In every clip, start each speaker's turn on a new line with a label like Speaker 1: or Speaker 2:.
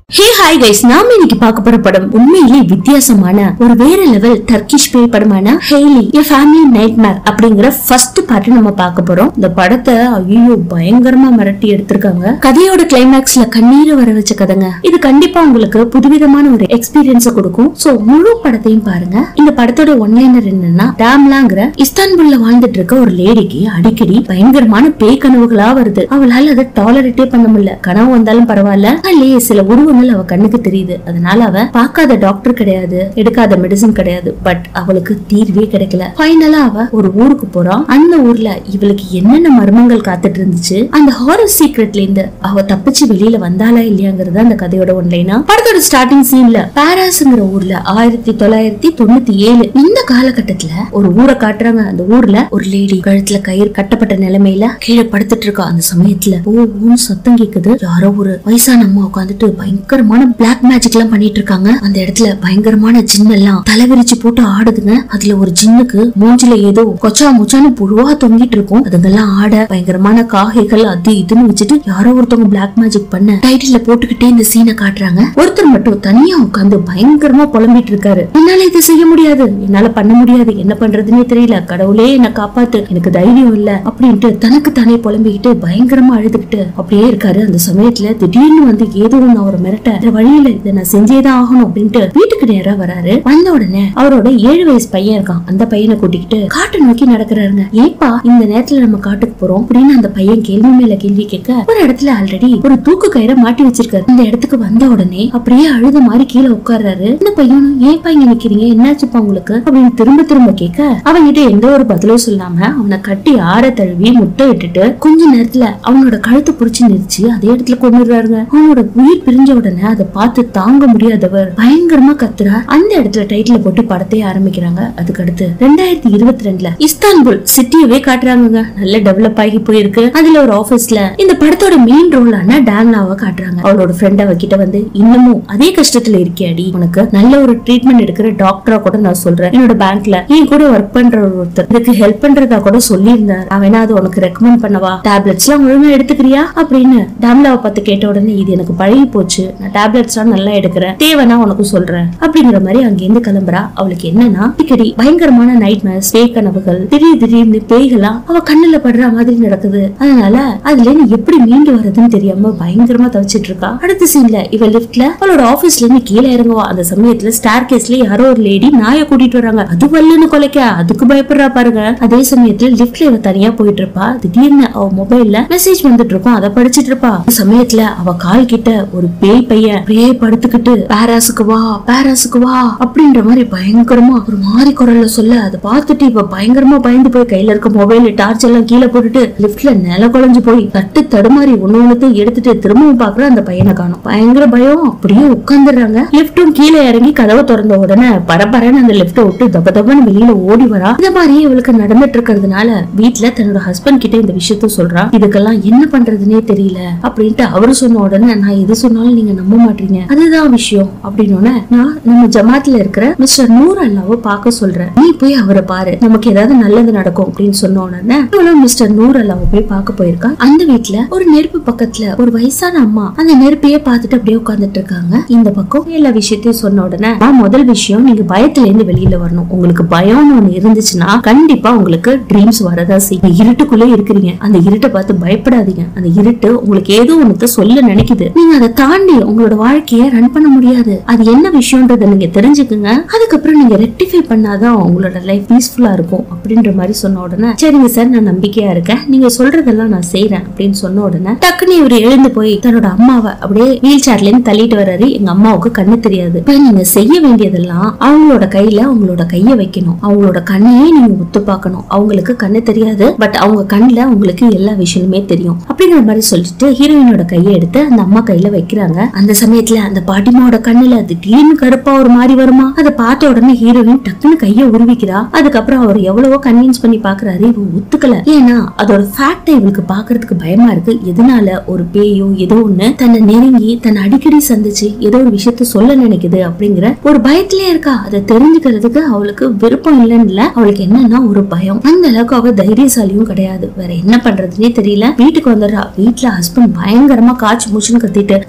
Speaker 1: hey hi guys நாம இன்னைக்கு பார்க்க போற படம் உண்மையிலே வித்தியாசமான ஒரு வேற லெவல் டர்க்கிஷ் பேய் படமான ஹெய்லி எ ஃபேமிலி நைட்மேர் அப்படிங்கிற ஃபர்ஸ்ட் பார்ட் நம்ம பார்க்க போறோம் இந்த படத்தை ஐயோ பயங்கரமா மிரட்டி எடுத்திருக்காங்க கதையோட கிளைமேக்ஸ்ல கண்ணீரை வர வச்ச கதைங்க இது கண்டிப்பா உங்களுக்கு புதுவிதமான ஒரு எக்ஸ்பீரியன்ஸ கொடுக்கும் சோ முழு படத்தையும் பாருங்க இந்த படத்தோட ஒன்லைனர் என்னன்னா டேம்லாங்கிற இஸ்தான்புல்ல வாழ்ந்துட்டு இருக்க ஒரு லேடிக்கு அடிக்கடி பயங்கரமான பேய் கனவுகளா வருது அவளால அதை டாலரேட்டே பண்ண முடியல கனவு வந்தாலும் பரவாயில்ல அதுலயே சில உருவங்கள் அவ கண்ணுக்கு தெரியுது அதனால அவ பார்க்காத டாக்டர் கிடையாது எடுக்காத மெடிசன் கிடையாது பட் அவளுக்கு தீர்வே கிடைக்கல ஃபைனலா அவ ஒரு ஊருக்கு போறான் அந்த ஊர்ல இவளுக்கு என்னென்ன மர்மங்கள் காத்துட்டு இருந்துச்சு அந்த ஹாரர் சீக்ரெட்ல இருந்து அவ தப்பிச்சு வெளியில வந்தாளா இல்லையாங்கிறது அந்த கதையோட ஒன்லைனா படத்தோட ஸ்டார்டிங் சீன்ல பாராஸ்ங்கிற ஊர்ல ஆயிரத்தி தொள்ளாயிரத்தி தொண்ணூத்தி ஏழு இந்த காலகட்டத்துல ஒரு ஊரை காட்டுறாங்க அந்த ஊர்ல ஒரு லேடி கழுத்துல கயிறு கட்டப்பட்ட நிலைமையில கீழே படுத்துட்டு இருக்கா அந்த சமயத்துல ஓ ஊன்னு சத்தம் கேக்குது யாரோ ஒரு வயசான அம்மா உட்காந்துட்டு பயங்கரமான பிளாக் மேஜிக் எல்லாம் பண்ணிட்டு இருக்காங்க அந்த இடத்துல பயங்கரமான ஜின் எல்லாம் தலைவிரிச்சு போட்டு ஆடுதுங்க அதுல ஒரு ஜின்னுக்கு மூஞ்சில ஏதோ கொச்சா முச்சான்னு புழுவா தொங்கிட்டு இருக்கும் அதுங்கெல்லாம் ஆட பயங்கரமான காகைகள் அது இதுன்னு வச்சுட்டு யாரோ ஒருத்தவங்க பிளாக் மேஜிக் பண்ண டைட்டில்ல போட்டுக்கிட்டே இந்த சீனை காட்டுறாங்க ஒருத்தர் மட்டும் தனியா உட்காந்து பயங்கரமா புலம்பிட்டு இருக்காரு என்னால இதை செய்ய முடியாது என்னால பண்ண முடியாது என்ன பண்றதுன்னே தெரியல கடவுளே என்ன காப்பாத்து எனக்கு தைரியம் இல்ல அப்படின்ட்டு தனக்கு தானே புலம்பிக்கிட்டு பயங்கரமா அழுதுகிட்டு அப்படியே இருக்காரு அந்த சமயத்துல திடீர்னு வந்து ஏதோ ஒண்ணு அவரை மிரட்ட "வேற வழியில இதை நான் செஞ்சேதான் ஆகணும் அப்படின்ட்டு வீட்டுக்கு நேரா வராரு வந்த உடனே அவரோட ஏழு வயசு பையன் இருக்கான் அந்த பையனை கூட்டிக்கிட்டு காட்டை நோக்கி நடக்கிறாருங்க ஏப்பா இந்த நேரத்துல நம்ம காட்டுக்கு போறோம் அப்படின்னு அந்த பையன் கேள்வி மேல கேள்வி கேட்க ஒரு இடத்துல ஆல்ரெடி ஒரு தூக்கு கயிறை மாட்டி வச்சிருக்காரு இந்த இடத்துக்கு வந்த உடனே அப்படியே அழுத மாதிரி கீழே உட்கார்றாரு இந்த பையனும் ஏன்பா இங்க நிக்கிறீங்க என்னாச்சுப்பா உங்களுக்கு அப்படின்னு திரும்ப திரும்ப கேட்க அவன்கிட்ட எந்த ஒரு பதிலும் சொல்லாம அவனை கட்டி ஆற தழுவி முட்டை விட்டுட்டு கொஞ்ச நேரத்துல அவனோட கழுத்தை புடிச்சு நெரிச்சு அதே இடத்துல கொண்டுடுறாருங்க அவனோட உயிர் பிரிஞ்ச உடனே அதை பார்த்து தாங்க முடியாதவர் பயங்கரமா கத்துறார் அந்த இடத்துல டைட்டில் போட்டு படத்தையே ஆரம்பிக்கிறாங்க அதுக்கு அடுத்து ரெண்டாயிரத்தி இருபத்தி ரெண்டுல இஸ்தான்புல் சிட்டியவே காட்டுறாங்கங்க நல்ல டெவலப் ஆகி போயிருக்கு அதுல ஒரு ஆபீஸ்ல இந்த படத்தோட மெயின் ரோலான டேங்லாவை காட்டுறாங்க அவளோட ஃப்ரெண்ட் அவகிட்ட வந்து இன்னமும் அதே கஷ்டத்துல இருக்கியாடி உனக்கு நல்ல ஒரு ட்ரீட்மெண்ட் எடுக்கிற டாக்டரா கூட நான் சொல்றேன் என்னோட பேங்க்ல என் கூட ஒர்க் பண்ற ஒருத்தர் இதுக்கு ஹெல்ப் பண்றதா கூட சொல்லியிருந்தார் அவன் வேணா அது உனக்கு ரெக்கமெண்ட் பண்ணவா டேப்லெட்ஸ் எல்லாம் ஒழுங்கா எடுத்துக்கிறியா அப்படின்னு டேம்லாவை பார்த்து கேட்ட உடனே இது எனக்கு பழகி போச்சு நான் டேப்லெட்ஸ் எல்லாம் நல்லா எடுக்கிறேன் தேவைன்னா உனக்கு சொல்றேன் அப்படிங்கிற மாதிரி அங்கிருந்து கிளம்புறா அவளுக்கு என்னன்னா அடிக்கடி பயங்கரமான நைட் மேஸ் பேய் கனவுகள் திடீர் திடீர்னு பேய்களா அவ கண்ணுல படுற மாதிரி நடக்குது அதனால அதுல இருந்து எப்படி மீண்டு வர்றதுன்னு தெரியாம பயங்கரமா தவிச்சிட்டு இருக்கா அடுத்த சீன்ல இவ லிஃப்ட்ல அவளோட ஆபீஸ்ல இருந்து கீழே இறங்குவா அந்த சமயத்துல ஸ்டார் கேஸ்ல யாரோ ஒரு லேடி நாயை கூட்டிட்டு வராங்க அது வல்லுன்னு கொலைக்க அதுக்கு பயப்படுறா பாருங்க அதே சமயத்துல லிஃப்ட்ல இவ தனியா போயிட்டு இருப்பா திடீர்னு அவ மொபைல்ல மெசேஜ் வந்துட்டு இருக்கும் அதை படிச்சிட்டு இருப்பா அந்த சமயத்துல அவ கால் கிட்ட ஒரு பேய் பையன் அப்படியே படுத்துக்கிட்டு பேராசுக்கு வா பேராசுக்கு வா அப்படின்ற மாதிரி பயங்கரமா ஒரு மாதிரி குரல்ல சொல்ல அதை பார்த்துட்டு இப்ப பயங்கரமா பயந்து போய் கையில இருக்க மொபைல் டார்ச் எல்லாம் கீழே போட்டுட்டு லிஃப்ட்ல நில குழஞ்சு போய் தட்டு தடுமாறி ஒண்ணு ஒண்ணுத்தையும் எடுத்துட்டு திரும்பவும் பாக்குற அந்த பையனை காணும் பயங்கர பயம் அப்படியே உட்காந்துடுறாங்க லிஃப்ட்டும் கீழே இறங்கி கதவை திறந்த உடனே பரபரன்னு அந்த லிஃப்ட்டை விட்டு தப தபன்னு வெளியில ஓடி வரா இந்த மாதிரி இவளுக்கு நடந்துட்டு இருக்கிறதுனால வீட்ல தன்னோட ஹஸ்பண்ட் கிட்ட இந்த விஷயத்த சொல்றா இதுக்கெல்லாம் என்ன பண்றதுனே தெரியல அப்படின்ட்டு அவரு சொன்ன உடனே நான் எது சொன்னாலும் நீங்க நம்ப மாட்டீங்க அதுதான் விஷயம் அப்படின்னு உடனே நான் நம்ம ஜமாத்ல இருக்கிற மிஸ்டர் நூர் அல்லாவை பார்க்க சொல்றேன் நீ போய் அவரை பாரு நமக்கு ஏதாவது நல்லது நடக்கும் அப்படின்னு சொன்ன உடனே இவளும் மிஸ்டர் நூர் அல்லாவை போய் பார்க்க போயிருக்கா அந்த வீட்ல ஒரு நெருப்பு பக்கத்துல ஒரு வயசான அம்மா அந்த நெருப்பையே பார்த்துட்டு அப்படியே உட்கார்ந்துட்டு இருக்காங்க இந்த பக்கம் எல்லா விஷயத்தையும் சொன்ன உடனே "அம்மா, முதல் விஷயம் நீங்க பயத்துல இருந்து வெளியில வரணும் உங்களுக்கு பயம்னு ஒண்ணு இருந்துச்சுன்னா கண்டிப்பா உங்களுக்கு ட்ரீம்ஸ் வரதா செய்யும் இருட்டுக்குள்ளே இருக்கிறீங்க அந்த இருட்டை பார்த்து பயப்படாதீங்க அந்த இருட்டு உங்களுக்கு ஏதோ ஒண்ணு சொல்ல நினைக்குது நீங்க அதை தாண்டி உங்களோட வாழ்க்கைய ரன் பண்ண முடியாது அது என்ன விஷயம்ன்றத நீங்க தெரிஞ்சுக்குங்க அதுக்கப்புறம் நீங்க ரெக்டிஃபை பண்ணாதான் உங்களோட லைஃப் பீஸ்ஃபுல்லா இருக்கும் அப்படின்ற மாதிரி சொன்ன உடனே சரிங்க சார் நான் நம்பிக்கையா இருக்கேன் நீங்க சொல்றதெல்லாம் நான் செய்யறேன் அப்படின்னு சொன்ன உடனே டக்குன்னு இவர் எழுந்து போய் தன்னோட அம்மாவை அப்படியே வீல் சேர்ல இருந்து தள்ளிட்டு வர்றாரு எங்க அம்மாவுக்கு கண்ணு தெரியாது இப்ப நீங்க செய்ய வேண்டியதெல்லாம் அவங்களோட கையில அவங்களோட கைய வைக்கணும் அவங்களோட கண்ணையே நீங்க உத்து பார்க்கணும் அவங்களுக்கு கண்ணு தெரியாது பட் அவங்க கண்ணுல உங்களுக்கு எல்லா விஷயமுமே தெரியும் அப்படிங்கிற மாதிரி சொல்லிட்டு ஹீரோயினோட கையை எடுத்து அந்த அம்மா கையில வைக்கிறாங்க அந்த சமயத்துல அந்த பாட்டிமாவோட கண்ணுல திடீர்னு கருப்பா ஒரு மாதிரி வருமா அதை பார்த்த உடனே ஹீரோயின் டக்குன்னு கைய உருவிக்கிறா அதுக்கப்புறம் அவர் எவ்வளவோ கன்வின்ஸ் பண்ணி பாக்குறாரு இவ ஒத்துக்கல ஏன்னா அதோட ஃபேக்டை இவளுக்கு பாக்குறதுக்கு பயமா இருக்கு எதனால ஒரு பேயோ ஏதோ ஒண்ணு தன்னை நெருங்கி தன்னை அடிக்கடி சந்திச்சு ஏதோ ஒரு விஷயத்த சொல்ல நினைக்குது அப்படிங்கிற ஒரு பயத்திலே இருக்கா அதை தெரிஞ்சுக்கிறதுக்கு அவளுக்கு விருப்பம் இல்லைன்னு இல்ல அவளுக்கு என்னன்னா ஒரு பயம் அந்த அளவுக்கு அவ தைரியசாலியும் கிடையாது வேற என்ன பண்றதுன்னே தெரியல வீட்டுக்கு வந்துடுறா வீட்டுல ஹஸ்பண்ட் பயங்கரமா காய்ச்சி மூச்சுன்னு கத்திட்டு சரி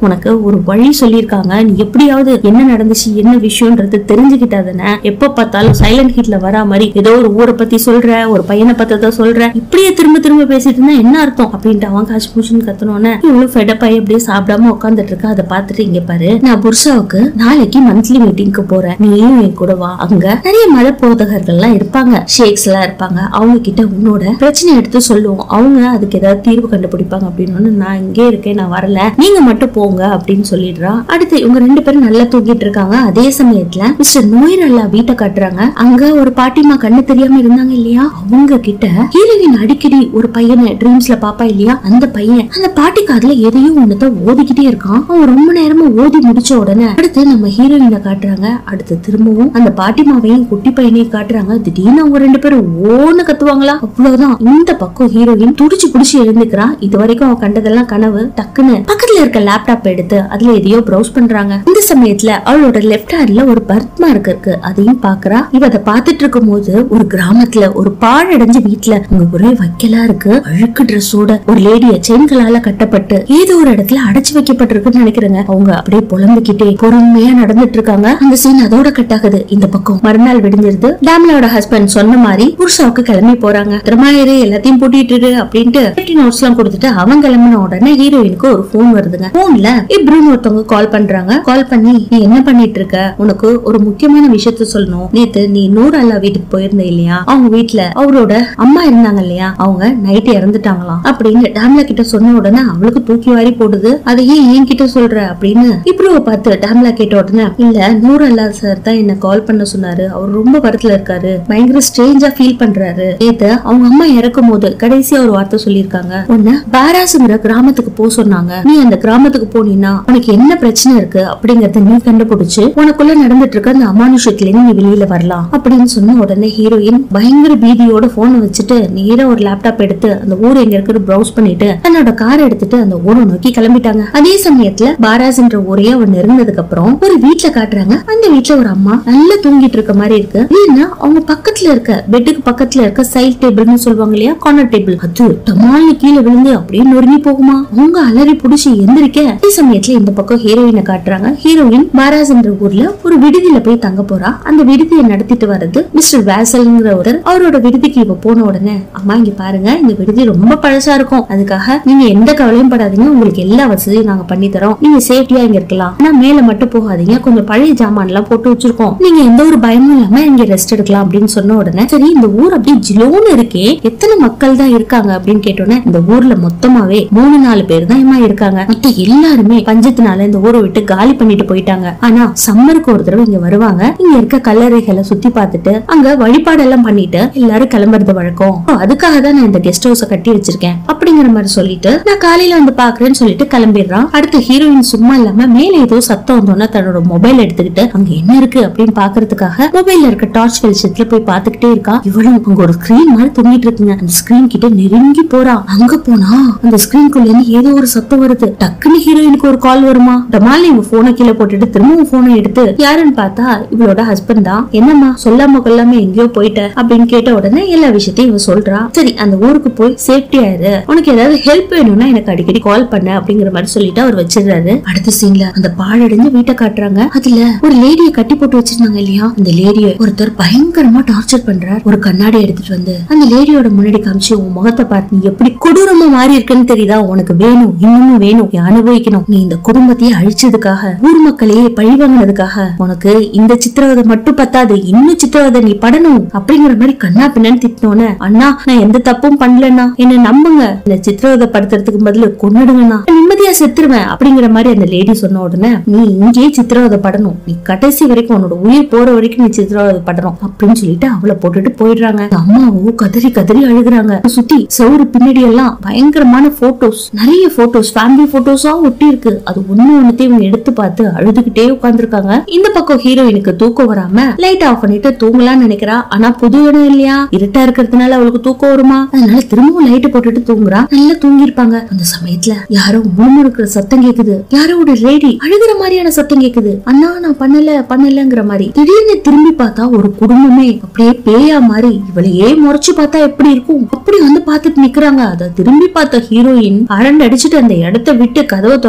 Speaker 1: உனக்கு ஒரு வழி சொல்லியிருக்காங்க நீ எப்படியாவது என்ன நடந்துச்சு என்ன விஷயம்ன்றது தெரிஞ்சுக்கிட்டாதானே எப்ப பார்த்தாலும் சைலண்ட் ஹீட்ல வரா மாதிரி ஏதோ ஒரு ஊரை பத்தி சொல்ற ஒரு பையனை பத்தத சொல்ற இப்படியே திரும்ப திரும்ப பேசிட்டு இருந்தா என்ன அர்த்தம் அப்படின்ட்டு அவன் காசு பூச்சுன்னு கத்தனோன்னு இவ்வளவு ஃபெடப் ஆகி அப்படியே சாப்பிடாம உட்காந்துட்டு இருக்கா அதை பார்த்துட்டு இங்க பாரு நான் புருஷாவுக்கு நாளைக்கு மந்த்லி மீட்டிங்க்கு போறேன் நீயும் என் கூட வா அங்க நிறைய மத போதகர்கள்லாம் இருப்பாங்க ஷேக்ஸ் எல்லாம் இருப்பாங்க அவங்க கிட்ட உன்னோட பிரச்சனை எடுத்து சொல்லுவோம் அவங்க அதுக்கு ஏதாவது தீர்வு கண்டுபிடிப்பாங்க அப்படின்னு நான் இங்கே இருக்கேன் நான் வரல நீங்க மட்டும் போங்க அப்படின்னு சொல்லிடுறா அடுத்து இவங்க ரெண்டு பேரும் நல்லா தூங்கிட்டு இருக்காங்க அதே சமயத்துல மிஸ்டர் நோயரல்லா வீட்டை காட்டுறாங்க அங்க ஒரு பாட்டிமா கண்ணு தெரியாம இருந்தாங்க இல்லையா அவங்க கிட்ட ஹீரோயின் அடிக்கடி ஒரு பையனை ட்ரீம்ஸ்ல பாப்பா இல்லையா அந்த பையன் அந்த பாட்டி காதுல எதையும் ஒண்ணுதான் ஓதிக்கிட்டே இருக்கான் அவன் ரொம்ப நேரமா ஓதி முடிச்ச உடனே அடுத்து நம்ம ஹீரோயினை காட்டுறாங்க அடுத்து திரும்பவும் அந்த பாட்டிமாவையும் குட்டி பையனையும் காட்டுறாங்க திடீர்னு அவங்க ரெண்டு பேரும் ஓன்னு கத்துவாங்களா அவ்வளவுதான் இந்த பக்கம் ஹீரோயின் துடிச்சு புடிச்சு எழுந்துக்கிறா இது வரைக்கும் அவ கண்டதெல்லாம் கனவு டக்குன்னு பக்கத்துல இருக்க லேப்டாப் எடுத்து அதுல எதையோ ப்ரௌஸ் பண்றாங்க இந்த சமயத்துல அவளோட லெஃப்ட் ஹேண்ட்ல ஒரு பர்த் மார்க் இருக்கு அதையும் பாக்குறா இவ அதை பாத்துட்டு இருக்கும் போது ஒரு கிராமத்துல ஒரு பாழடைஞ்ச வீட்டுல அங்க ஒரே வைக்கலா இருக்கு அழுக்கு ட்ரெஸ்ஸோட ஒரு லேடிய செயின்களால கட்டப்பட்டு ஏதோ ஒரு இடத்துல அடைச்சு வைக்கப்பட்டிருக்குன்னு நினைக்கிறேங்க அவங்க அப்படியே புலம்பிக்கிட்டே பொறுமையா நடந்துட்டு இருக்காங்க அந்த சீன் அதோட கட் ஆகுது இந்த பக்கம் மறுநாள் விடிஞ்சிருது டேம்லாவோட ஹஸ்பண்ட் சொன்ன மாதிரி புருஷாவுக்கு கிளம்பி போறாங்க திருமாயிரு எல்லாத்தையும் பூட்டிட்டு இரு அப்படின்ட்டு சேஃப்டி நோட்ஸ் எல்லாம் கொடுத்துட்டு அவன் கிளம்பின உடனே ஹீரோயினுக்கு ஒரு போன் வருதுங்க போன்ல இப்ரூன் ஒருத்தவங்க கால் பண்றாங்க கால் பண்ணி நீ என்ன பண்ணிட்டு இருக்க உனக்கு ஒரு முக்கியமான விஷயத்த சொல்லணும் நேத்து நீ நூறு அல்லா வீட்டுக்கு போயிருந்த இல்லையா அவங்க வீட்ல அவரோட அம்மா இருந்தாங்க இல்லையா அவங்க நைட் இறந்துட்டாங்களாம் அப்படின்னு டேம்ல கிட்ட சொன்ன உடனே அவளுக்கு தூக்கி வாரி போடுது அதை ஏன் என் கிட்ட சொல்ற அப்படின்னு இப்ரூவை பார்த்து டேம்ல கேட்ட உடனே இல்ல நூறு அல்லா சார் தான் என்ன கால் பண்ண சொன்னாரு அவர் ரொம்ப வருத்தத்துல இருக்காரு பயங்கர ஸ்ட்ரேஞ்சா ஃபீல் பண்றாரு நேத்து அவங்க அம்மா இறக்கும் போது கடைசியா ஒரு வார்த்தை சொல்லியிருக்காங்க உன்ன பாராசுங்கிற கிராமத்துக்கு போ சொன்னாங்க நீ அந்த கிராமத்துக்கு போனீன்னா உனக்கு என்ன பிரச்சனை இருக்கு அப்படிங்கறத நீ கண்டுபிடிச்சு உனக்குள்ள நடந்துட்டு இருக்க அந்த அமானுஷத்துல இருந்து நீ வெளியில வரலாம் அப்படின்னு சொன்ன உடனே ஹீரோயின் பயங்கர பீதியோட போனை வச்சுட்டு நேரா ஒரு லேப்டாப் எடுத்து அந்த ஊர் எங்க இருக்குன்னு ப்ரௌஸ் பண்ணிட்டு தன்னோட கார் எடுத்துட்டு அந்த ஊரை நோக்கி கிளம்பிட்டாங்க அதே சமயத்துல பாராஸ்ன்ற ஊரையே அவன் நெருங்கினதுக்கு அப்புறம் ஒரு வீட்ல காட்டுறாங்க அந்த வீட்ல ஒரு அம்மா நல்லா தூங்கிட்டு இருக்க மாதிரி இருக்கு ஏன்னா அவங்க பக்கத்துல இருக்க பெட்டுக்கு பக்கத்துல இருக்க சைட் டேபிள்னு சொல்லுவாங்க இல்லையா கார்னர் டேபிள் அது டமால்னு கீழே விழுந்து அப்படியே நொறுங்கி போகுமா அவங்க அலறி புடிச்சு எந்திரிக்க அதே சமயத்துல இந்த பக்கம் ஹீரோயினை காட்டுறாங்க ஹீரோயின் பாராஸ்ன்ற ஊர்ல ஒரு விடுதியில போய் தங்க போறா அந்த விடுதியை நடத்திட்டு வர்றது மிஸ்டர் வேசல்ங்கிற ஒருத்தர் அவரோட விடுதிக்கு இவ போன உடனே அம்மா இங்க பாருங்க இந்த விடுதி ரொம்ப பழசா இருக்கும் அதுக்காக நீங்க எந்த கவலையும் படாதீங்க உங்களுக்கு எல்லா வசதியும் நாங்க பண்ணி தரோம் நீங்க சேஃப்டியா இங்க இருக்கலாம் ஆனா மேல மட்டும் போகாதீங்க கொஞ்சம் பழைய ஜாமான் எல்லாம் போட்டு வச்சிருக்கோம் நீங்க எந்த ஒரு பயமும் இல்லாம இங்க ரெஸ்ட் எடுக்கலாம் அப்படின்னு சொன்ன உடனே சரி இந்த ஊர் அப்படியே ஜிலோன்னு இருக்கே எத்தனை மக்கள் தான் இருக்காங்க அப்படின்னு கேட்டோன்னே இந்த ஊர்ல மொத்தமாவே மூணு நாலு பேர் தான் ஏமா இருக்காங்க மத்த எல்லாருமே பஞ்சத்தினால இந்த ஊரை விட்டு காலி பண்ணிட்டு போயிட்டாங்க ஆனா சம்மருக்கு ஒரு தடவை இங்க வருவாங்க இங்க இருக்க கல்லறைகளை சுத்தி பார்த்துட்டு அங்க வழிபாடெல்லாம் பண்ணிட்டு எல்லாரும் கிளம்புறது வழக்கம் ஓ, அதுக்காக தான் நான் இந்த கெஸ்ட் ஹவுஸ கட்டி வச்சிருக்கேன் அப்படிங்கிற மாதிரி சொல்லிட்டு நான் காலையில வந்து பாக்குறேன்னு சொல்லிட்டு கிளம்பிடுறான் அடுத்து ஹீரோயின் சும்மா இல்லாம மேல ஏதோ சத்தம் வந்தோன்னா தன்னோட மொபைல் எடுத்துக்கிட்டு அங்க என்ன இருக்கு அப்படின்னு பாக்குறதுக்காக மொபைல்ல இருக்க டார்ச் வெளிச்சத்துல போய் பாத்துக்கிட்டே இருக்கா இவளும் அங்க ஒரு ஸ்கிரீன் மாதிரி தொங்கிட்டு இருக்குங்க அந்த ஸ்கிரீன் கிட்ட நெருங்கி போறா அங்க போனா அந்த ஸ்கிரீன்குள்ள இருந்து ஏதோ ஒரு சத்தம் வருது டக்குன்னு ஹீரோயினுக்கு ஒரு கால் வருமா டமால இவ போனை கீழே போட்டுட்டு திரும்பவும் போனை எடுத்து யாருன்னு பார்த்தா இவளோட ஹஸ்பண்ட் தான் என்னம்மா சொல்லாம கொல்லாம எங்கேயோ போயிட்ட அப்படின்னு கேட்ட உடனே எல்லா விஷயத்தையும் இவ சொல்றா சரி அந்த ஊருக்கு போய் சேஃப்டி ஆயிரு உனக்கு ஏதாவது ஹெல்ப் வேணும்னா எனக்கு அடிக்கடி கால் பண்ண அப்படிங்கிற மாதிரி சொல்லிட்டு அவர் வச்சிடுறாரு அடுத்த சீன்ல அந்த பாழடைஞ்ச வீட்டை காட்டுறாங்க அதுல ஒரு லேடிய கட்டி போட்டு வச்சிருந்தாங்க இல்லையா அந்த லேடிய ஒருத்தர் பயங்கரமா டார்ச்சர் பண்றார் ஒரு கண்ணாடி எடுத்துட்டு வந்து அந்த லேடியோட முன்னாடி காமிச்சு உன் முகத்தை பாரு நீ எப்படி கொடூரமா மாறி இருக்குன்னு தெரியுதா உனக்கு வேணும் இன்னமும் வேணும் நீ அனுபவிக்கணும் நீ இந்த குடும்பத்தையே அழிச்சதுக்காக ஊர் மக்களையே பழி வாங்கினதுக்காக உனக்கு இந்த சித்திரவதை மட்டும் பத்தாது இன்னும் சித்திரவதை நீ படணும் அப்படிங்கிற மாதிரி கண்ணா பின்னன்னு திட்டினோன்னு அண்ணா நான் எந்த தப்பும் பண்ணலண்ணா என்ன நம்புங்க இந்த சித்திரவதை படுத்துறதுக்கு பதிலு கொன்னுடுங்கண்ணா நான் நிம்மதியா செத்துருவேன் அப்படிங்கிற மாதிரி அந்த லேடி சொன்ன உடனே நீ இங்கேயே சித்திரவதை படணும் நீ கடைசி வரைக்கும் உன்னோட உயிர் போற வரைக்கும் நீ சித்திரவதை படணும் அப்படின்னு சொல்லிட்டு அவளை போட்டுட்டு போயிடுறாங்க அந்த அம்மாவும் கதறி கதறி அழுகுறாங்க சுத்தி சவுறு பின்னாடி எல்லாம் பயங்கரமான போட்டோஸ் நிறைய போட்டோஸ் ஃபேமிலி போட்டோஸா ஒட்டி இருக்கு அது ஒண்ணு ஒண்ணுத்தையும் இவங்க எடுத்து பார்த்து அழுதுகிட்டே உட்கார்ந்திருக்காங்க இந்த பக்கம் ஹீரோயினுக்கு தூக்கம் வராம லைட் ஆஃப் பண்ணிட்டு தூங்கலாம்னு நினைக்கிறா ஆனா புது இடம் இல்லையா இருட்டா இருக்கிறதுனால அவளுக்கு தூக்கம் வருமா அதனால திரும்பவும் லைட் போட்டுட்டு தூங்குறா நல்லா தூங்கிருப்பாங்க அந்த சமயத்துல யாரோ முணுமுணுக்கிற சத்தம் கேக்குது யாரோட லேடி அழுகுற மாதிரியான சத்தம் கேக்குது அண்ணா நான் பண்ணல பண்ணலங்கிற மாதிரி திடீர்னு திரும்பி பார்த்தா ஒரு குடும்பமே அப்படியே பேயா மாதிரி இவளையே முறைச்சு பார்த்தா எப்படி இருக்கும் அப்படி வந்து பார்த்துட்டு நிக்கிறாங்க அத திரும்பி பார்த்த ஹீரோயின் அரண்டு அடிச்சுட்டு அந்த இடத்த விட்டு கதவை திறந்து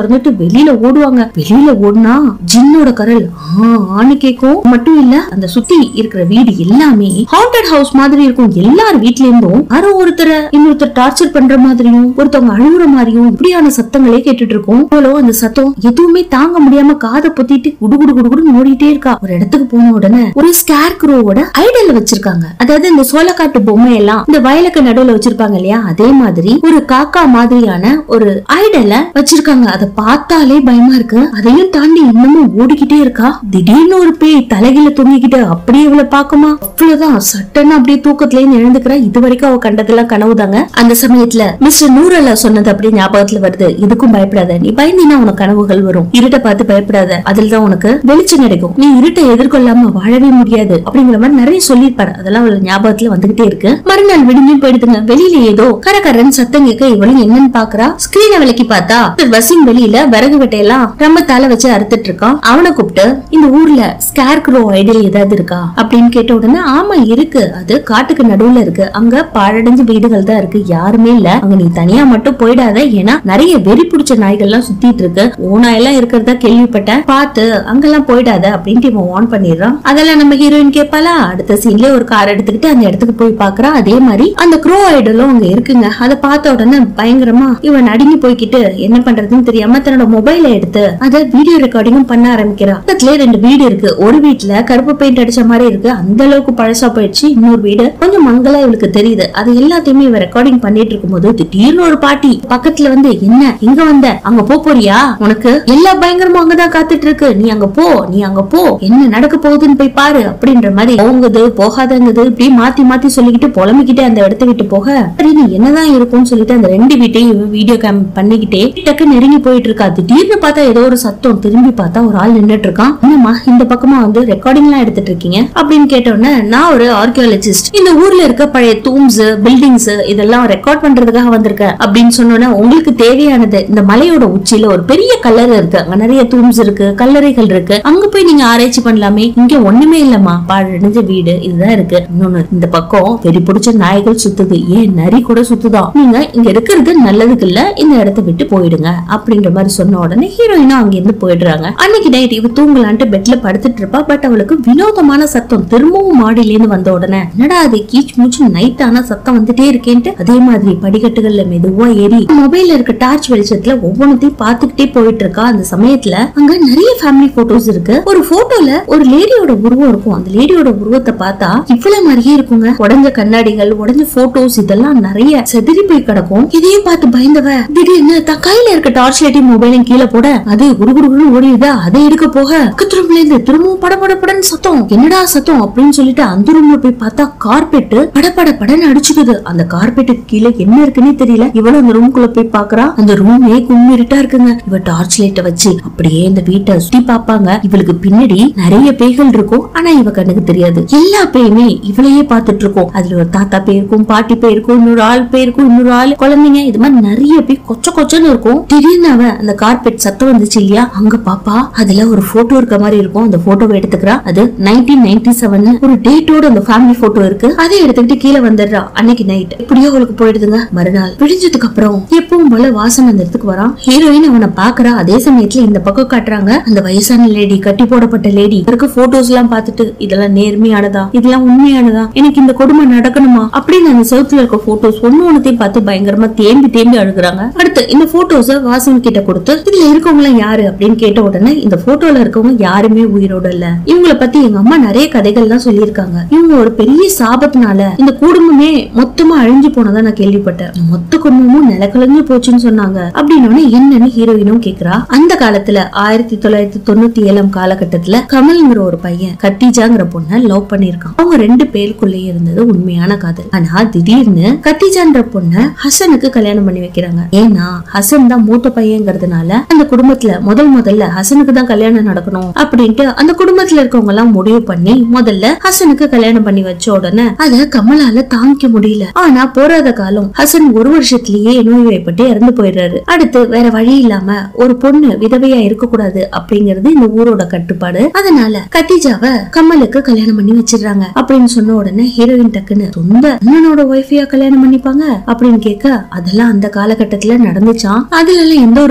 Speaker 1: திறந்துட்டு வெளியில ஓடுவாங்க வெளியில ஓடுனா ஜின்னோட கரல் ஆ, ஆன்னு கேக்கும் மட்டும் இல்ல அந்த சுத்தி இருக்கிற வீடு எல்லாமே ஹாண்டட் ஹவுஸ் மாதிரி இருக்கும் எல்லார் வீட்ல இருந்தும் யாரோ ஒருத்தரை இன்னொருத்தர் டார்ச்சர் பண்ற மாதிரியும் ஒருத்தவங்க அழுகுற மாதிரியும் இப்படியான சத்தங்களே கேட்டுட்டு இருக்கும் அவ்வளோ அந்த சத்தம் எதுவுமே தாங்க முடியாம காதை பொத்திட்டு குடு குடு குடு குடுன்னு ஓடிட்டே இருக்கா ஒரு இடத்துக்கு போன உடனே ஒரு ஸ்கேர் குரோவோட ஐடல் வச்சிருக்காங்க அதாவது இந்த சோளக்காட்டு பொம்மை எல்லாம் இந்த வயலுக்கு நடுவுல வச்சிருப்பாங்க இல்லையா அதே மாதிரி ஒரு காக்கா மாதிரியான ஒரு ஐடல வச்சிருக்காங்க அதை பார்த்தாலே பயமா இருக்கு அதையும் தாண்டி இன்னமும் ஓடிக்கிட்டே இருக்கா திடீர்னு ஒரு பேய் தலைகில தொங்கிக்கிட்டு அப்படியே இவளை பாக்குமா அவ்வளவுதான் சட்டன்னு அப்படியே தூக்கத்துல இருந்து எழுந்துக்கிறா இது வரைக்கும் அவ கண்டதெல்லாம் கனவுதாங்க அந்த சமயத்துல மிஸ்டர் நூரல்லா சொன்னது அப்படியே ஞாபகத்துல வருது இதுக்கும் பயப்படாத நீ பயந்தினா உனக்கு கனவுகள் வரும் இருட்டை பார்த்து பயப்படாத அதுல தான் உனக்கு வெளிச்சம் கிடைக்கும் நீ இருட்டை எதிர்கொள்ளாம வாழவே முடியாது அப்படிங்கிற மாதிரி நிறைய சொல்லியிருப்பாரு அதெல்லாம் அவளோட ஞாபகத்துல வந்துகிட்டே இருக்கு மறுநாள் விடிஞ்சும் போயிடுதுங்க வெளியில ஏதோ கரகரன்னு சத்தம் கேட்க இவளும் என்னன்னு பாக்குறா ஸ்கிரீனை விலக்கி பார்த்தா மிஸ்டர் வசீம் வெளியில விறகு வெட்டையெல்லாம் ரொம்ப தலை வச்சு அறுத்துட்டு இருக்கான் அவனை கூப்பிட்டு இந்த ஊர்ல ஸ்கேர் க்ரோ ஐடியல் ஏதாவது இருக்கா அப்படின்னு கேட்ட உடனே ஆமா இருக்கு அது காட்டுக்கு நடுவுல இருக்கு அங்க பாழடைஞ்ச வீடுகள் தான் இருக்கு யாருமே இல்ல அங்க நீ தனியா மட்டும் போயிடாத ஏன்னா நிறைய வெறி பிடிச்ச நாய்கள்லாம் சுத்திட்டு இருக்கு ஓனாயெல்லாம் இருக்கிறதா கேள்விப்பட்டேன் பார்த்து அங்கெல்லாம் போயிடாத அப்படின்ட்டு இவன் வார்ன் பண்ணிடுறான் அதெல்லாம் நம்ம ஹீரோயின் கேட்பாளா அடுத்த சீன்ல ஒரு கார் எடுத்துக்கிட்டு அந்த இடத்துக்கு போய் பாக்குறா அதே மாதிரி அந்த க்ரோ ஐடலும் அங்க இருக்குங்க அதை பார்த்த உடனே பயங்கரமா இவன் நடுங்கி போய்கிட்டு என்ன பண்றதுன்னு தெரியாம தன்னோட மொபைல எடுத்து அதை வீடியோ ரெக்கார்டிங்கும் பண்ண ஆரம்பிக்கிறா பக்கத்துல ரெண்டு வீடு இருக்கு ஒரு வீட்டுல கருப்பு பெயிண்ட் அடிச்ச மாதிரி இருக்கு அந்த அளவுக்கு பழசா போயிடுச்சு இன்னொரு வீடு கொஞ்சம் மங்களா இவளுக்கு தெரியுது அது எல்லாத்தையுமே இவ ரெக்கார்டிங் பண்ணிட்டு இருக்கும்போது திடீர்னு ஒரு பாட்டி பக்கத்துல வந்து என்ன இங்க வந்த அங்க போ போறியா உனக்கு எல்லா பயங்கரமும் அங்கதான் காத்துட்டு இருக்கு நீ அங்க போ நீ அங்க போ என்ன நடக்க போகுதுன்னு போய் பாரு அப்படின்ற மாதிரி போங்குது போகாதங்குது இப்படி மாத்தி மாத்தி சொல்லிக்கிட்டு புலம்பிக்கிட்டே அந்த இடத்த விட்டு போக சரி நீ என்னதான் இருக்கும்னு சொல்லிட்டு அந்த ரெண்டு வீட்டையும் வீடியோ கேம் பண்ணிக்கிட்டே டக்கு நெருங்கி போயிட்டு இருக்கா திடீர்னு பார்த்தா ஏதோ ஒரு சத்தம் திரும்பி பார்த்தா ஒரு ஆள் நின்னுட்டு இருக்கான் என்னம்மா இந்த பக்கமா வந்து ரெக்கார்டிங் எல்லாம் எடுத்துட்டு இருக்கீங்க அப்படின்னு கேட்ட உடனே நான் ஒரு ஆர்கியாலஜிஸ்ட் இந்த ஊர்ல இருக்க பழைய தூம்ஸ் பில்டிங்ஸ் இதெல்லாம் ரெக்கார்ட் பண்றதுக்காக வந்திருக்கேன் அப்படின்னு சொன்னோன்னே உங்களுக்கு தேவையானது இந்த மலையோட உச்சியில ஒரு பெரிய கல்லறை இருக்கு அங்க நிறைய தூம்ஸ் இருக்கு கல்லறைகள் இருக்கு அங்க போய் நீங்க ஆராய்ச்சி பண்ணலாமே இங்க ஒண்ணுமே இல்லம்மா பாழடைஞ்ச வீடு இதுதான் இருக்கு இன்னொன்னு இந்த பக்கம் வெறி பிடிச்ச நாய்கள் சுத்துது ஏன் நரி கூட சுத்துதான் நீங்க இங்க இருக்கிறது நல்லதுக்கு இல்ல இந்த இடத்த விட்டு போயிடுங்க அப்படின்ற மாதிரி சொன்ன உடனே ஹீரோயினும் அங்க இருந்து போயிடுறாங்க அன்னைக்கு நைட் இவ தூங்கலான்ட்டு பெட்ல படுத்துட்டு இருப்பா பட் அவளுக்கு வினோதமான சத்தம் திரும்பவும் மாடியில இருந்து வந்த உடனே என்னடா அது கீச் மூச்சு நைட் ஆனா சத்தம் வந்துட்டே இருக்கேன்ட்டு அதே மாதிரி படிக்கட்டுகள்ல மெதுவா ஏறி மொபைல்ல இருக்க டார்ச் வெளிச்சத்துல ஒவ்வொன்றத்தையும் பாத்துக்கிட்டே போயிட்டு இருக்கா அந்த சமயத்துல அங்க நிறைய ஃபேமிலி போட்டோஸ் இருக்கு ஒரு போட்டோல ஒரு லேடியோட உருவம் இருக்கும் அந்த லேடியோட உருவத்தை பார்த்தா இவ்வளவு மாதிரியே இருக்குங்க உடஞ்ச கண்ணாடிகள் உடஞ்ச போட்டோஸ் இதெல்லாம் நிறைய செதறி போய் கிடக்கும் இதையும் பார்த்து பயந்தவ திடீர்னு தன் கையில இருக்க டார்ச் லைட்டையும் மொபைலையும் கீழே போட அது குடுகுடுன்னு ஓடிடுதா அதை எடுக்க போக பக்கத்துல இருந்து திரும்பவும் பட பட படன்னு சத்தம் என்னடா சத்தம் அப்படின்னு சொல்லிட்டு அந்த ரூம்ல போய் பார்த்தா கார்பெட் பட பட படன்னு அடிச்சுக்குது அந்த கார்பெட்டுக்கு கீழே என்ன இருக்குன்னே தெரியல இவளும் அந்த ரூம்குள்ள போய் பாக்குறா அந்த ரூமே கும்மிருட்டா இருக்குங்க இவ டார்ச் லைட்டை வச்சு அப்படியே இந்த வீட்டை சுத்தி பாப்பாங்க இவளுக்கு பின்னாடி நிறைய பேய்கள் இருக்கும் ஆனா இவ கண்ணுக்கு தெரியாது எல்லா பேயுமே இவளையே பார்த்துட்டு இருக்கும் அதுல ஒரு தாத்தா பேய் இருக்கும் பாட்டி பேய் இருக்கும் இன்னொரு ஆள் பேய் இருக்கும் இன்னொரு ஆள் குழந்தைங்க இது மாதிரி நிறைய பேய் கொச்ச கொச்சன்னு இருக்கும் திடீர்னு அவ அந்த கார்பெட் சத்தம் வந்துச்சு இல்லையா அங்க பாப்பா அதுல ஒரு போட்டோ இருக்க மாதிரி இருக்கும் அந்த போட்டோவை எடுத்துக்கிறா அது நைன்டீன் நைன்டி செவன் ஒரு டேட்டோட அந்த ஃபேமிலி போட்டோ இருக்கு அதை எடுத்துக்கிட்டு கீழே வந்துடுறா அன்னைக்கு நைட் எப்படியோ அவளுக்கு போயிடுதுங்க மறுநாள் விடிஞ்சதுக்கு அப்புறம் எப்பவும் போல வாசன் அந்த இடத்துக்கு வரான் ஹீரோயின் அவனை பாக்குறா அதே சமயத்துல இந்த பக்கம் காட்டுறாங்க அந்த வயசான லேடி கட்டி போடப்பட்ட லேடி இருக்க போட்டோஸ் எல்லாம் பார்த்துட்டு இதெல்லாம் நேர்மையானதா இதெல்லாம் உண்மையானதா எனக்கு இந்த கொடுமை நடக்கணுமா அப்படின்னு அந்த செவுத்துல இருக்க போட்டோஸ் ஒண்ணு ஒண்ணுத்தையும் பார்த்து பயங்கரமா தேம்பி தேம்பி அழுகுறாங்க அடுத்து இந்த போட்டோஸ வாசன் கிட்ட கொடுத்து இதுல இருக்கவங்க எல்லாம் யாரு அப்படின்னு கேட்ட உடனே இந்த போட்டோல இருக்கவங்க யாருமே உயிரோட இல்ல இவங்கள பத்தி எங்க அம்மா நிறைய கதைகள் எல்லாம் சொல்லியிருக்காங்க இவங்க ஒரு பெரிய சாபத்தினால இந்த குடும்பமே மொத்தமா அழிஞ்சு போனதா நான் கேள்விப்பட்டேன் மொத்த குடும்பமும் நிலக்கலஞ்சு போச்சுன்னு சொன்னாங்க அப்படின்னு என்னன்னு ஹீரோயினும் கேக்குறா அந்த காலத்துல ஆயிரத்தி தொள்ளாயிரத்தி தொண்ணூத்தி ஏழாம் காலகட்டத்துல கமல்ங்கிற ஒரு பையன் கத்திஜாங்கிற பொண்ண லவ் பண்ணிருக்கான் அவங்க ரெண்டு பேருக்குள்ளே இருந்தது உண்மையான காதல் ஆனா திடீர்னு கத்திஜான்ற பொண்ண ஹசனுக்கு கல்யாணம் பண்ணி வைக்கிறாங்க ஏன்னா ஹசன் தான் மூத்த பையங்கிறதுனால அந்த குடும்பத்துல முதல் முதல்ல ஹசனுக்கு தான் கல்யாணம் நடக்கணும் அப்படின்ட்டு அந்த குடும்பத்துல இருக்கவங்க எல்லாம் முடிவு பண்ணி முதல்ல ஹசனுக்கு கல்யாணம் பண்ணி வச்ச உடனே அத கமலால தாங்கிக்க முடியல ஆனா போராத காலம் ஹசன் ஒரு வருஷத்திலேயே நோய்வாய்ப்பட்டு இறந்து போயிடுறாரு அடுத்து வேற வழி இல்லாம ஒரு பொண்ணு விதவையா இருக்க கூடாது அப்படிங்கறது இந்த ஊரோட கட்டுப்பாடு அதனால கத்திஜாவ கமலுக்கு கல்யாணம் பண்ணி வச்சிடுறாங்க அப்படின்னு சொன்ன உடனே ஹீரோயின் டக்குன்னு சொந்த அண்ணனோட ஒய்ஃபையா கல்யாணம் பண்ணிப்பாங்க அப்படின்னு கேட்க அதெல்லாம் அந்த காலகட்டத்துல நடந்துச்சாம் அதுல எல்லாம் எந்த ஒரு